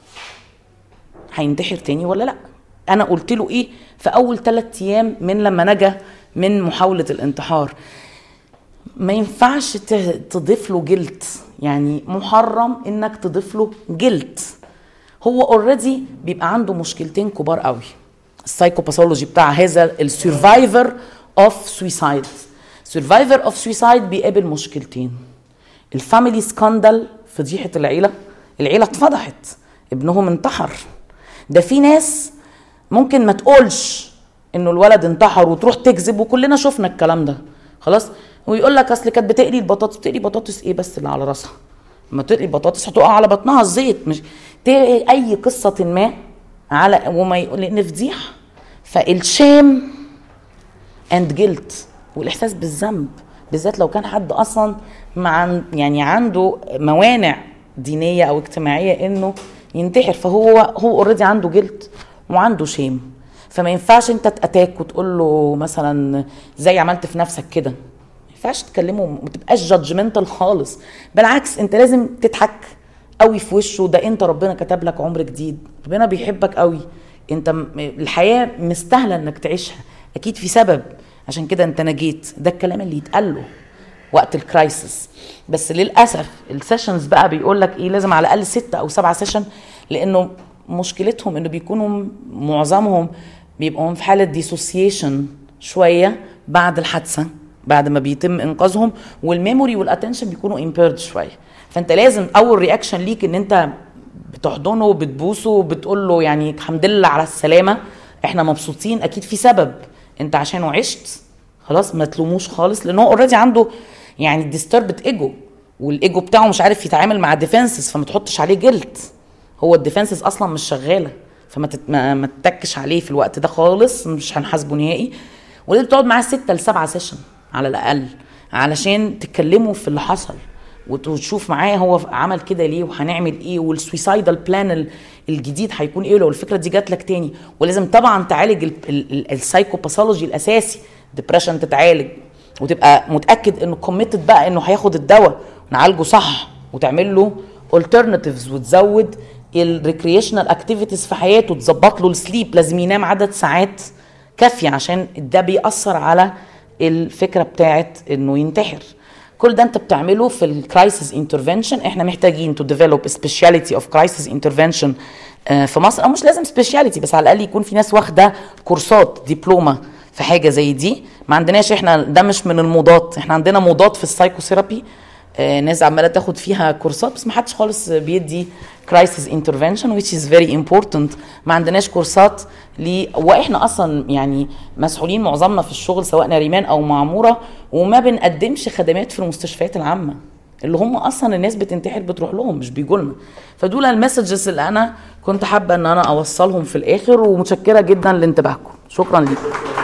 هينتحر تاني ولا لا انا قلت له ايه في اول ثلاث ايام من لما نجا من محاوله الانتحار ما ينفعش ت- تضيف له جلد يعني محرم انك تضيف له جلد هو اوريدي بيبقى عنده مشكلتين كبار قوي السايكوباثولوجي بتاع هذا السرفايفر اوف سويسايد سرفايفر اوف سويسايد بيقابل مشكلتين الفاميلي سكاندال فضيحه العيله العيله اتفضحت ابنهم انتحر ده في ناس ممكن ما تقولش انه الولد انتحر وتروح تكذب وكلنا شفنا الكلام ده خلاص ويقول لك اصل كانت بتقلي البطاطس بتقلي بطاطس ايه بس اللي على راسها لما تقلي البطاطس هتقع على بطنها الزيت مش تقلي اي قصه ما على وما يقول لان فضيحه فالشام اند جلت والاحساس بالذنب بالذات لو كان حد اصلا مع يعني عنده موانع دينيه او اجتماعيه انه ينتحر فهو هو اوريدي عنده جلت وعنده شيم فما ينفعش انت تاتاك وتقول له مثلا زي عملت في نفسك كده ما ينفعش تكلمه ما تبقاش جادجمنتال خالص بالعكس انت لازم تضحك قوي في وشه ده انت ربنا كتب لك عمر جديد ربنا بيحبك قوي انت م- الحياه مستاهله انك تعيشها اكيد في سبب عشان كده انت نجيت ده الكلام اللي يتقال له وقت الكرايسيس بس للاسف السيشنز بقى بيقول لك ايه لازم على الاقل ستة او سبعة سيشن لانه مشكلتهم انه بيكونوا معظمهم بيبقوا في حاله ديسوسيشن شويه بعد الحادثه بعد ما بيتم انقاذهم والميموري والاتنشن بيكونوا امبيرد شويه فانت لازم اول رياكشن ليك ان انت بتحضنه بتبوسه بتقول له يعني الحمد لله على السلامه احنا مبسوطين اكيد في سبب انت عشانه عشت خلاص ما تلوموش خالص لان هو اوريدي عنده يعني ديستربت ايجو والايجو بتاعه مش عارف يتعامل مع ديفنسز فما تحطش عليه جلد هو الديفنسز اصلا مش شغاله فما تت... ما, ما تتكش عليه في الوقت ده خالص مش هنحاسبه نهائي ولازم تقعد معاه ستة لسبعة سيشن على الاقل علشان تتكلموا في اللي حصل وت- وتشوف معاه هو عمل كده ليه وهنعمل ايه والسويسايدال بلان ال- الجديد هيكون ايه لو الفكره دي جات لك تاني ولازم طبعا تعالج ال- ال- ال- السايكوباثولوجي الاساسي ديبريشن تتعالج وتبقى متاكد انه كوميتد بقى انه هياخد الدواء ونعالجه صح وتعمل له alternatives وتزود الريكريشنال اكتيفيتيز في حياته تظبط له السليب لازم ينام عدد ساعات كافيه عشان ده بيأثر على الفكره بتاعت انه ينتحر كل ده انت بتعمله في الكرايسيس انترفنشن احنا محتاجين تو ديفلوب سبيشاليتي اوف كرايسيس انترفنشن في مصر او مش لازم سبيشاليتي بس على الاقل يكون في ناس واخده كورسات دبلومه في حاجه زي دي ما عندناش احنا ده مش من الموضات احنا عندنا موضات في السايكوثيرابي آه، ناس عماله تاخد فيها كورسات بس ما حدش خالص بيدي كرايسيس انترفنشن which is very important ما عندناش كورسات ل واحنا اصلا يعني مسؤولين معظمنا في الشغل سواء نريمان او معموره وما بنقدمش خدمات في المستشفيات العامه اللي هم اصلا الناس بتنتحر بتروح لهم مش بيجوا لنا فدول المسجز اللي انا كنت حابه ان انا اوصلهم في الاخر ومتشكره جدا لانتباهكم شكرا لكم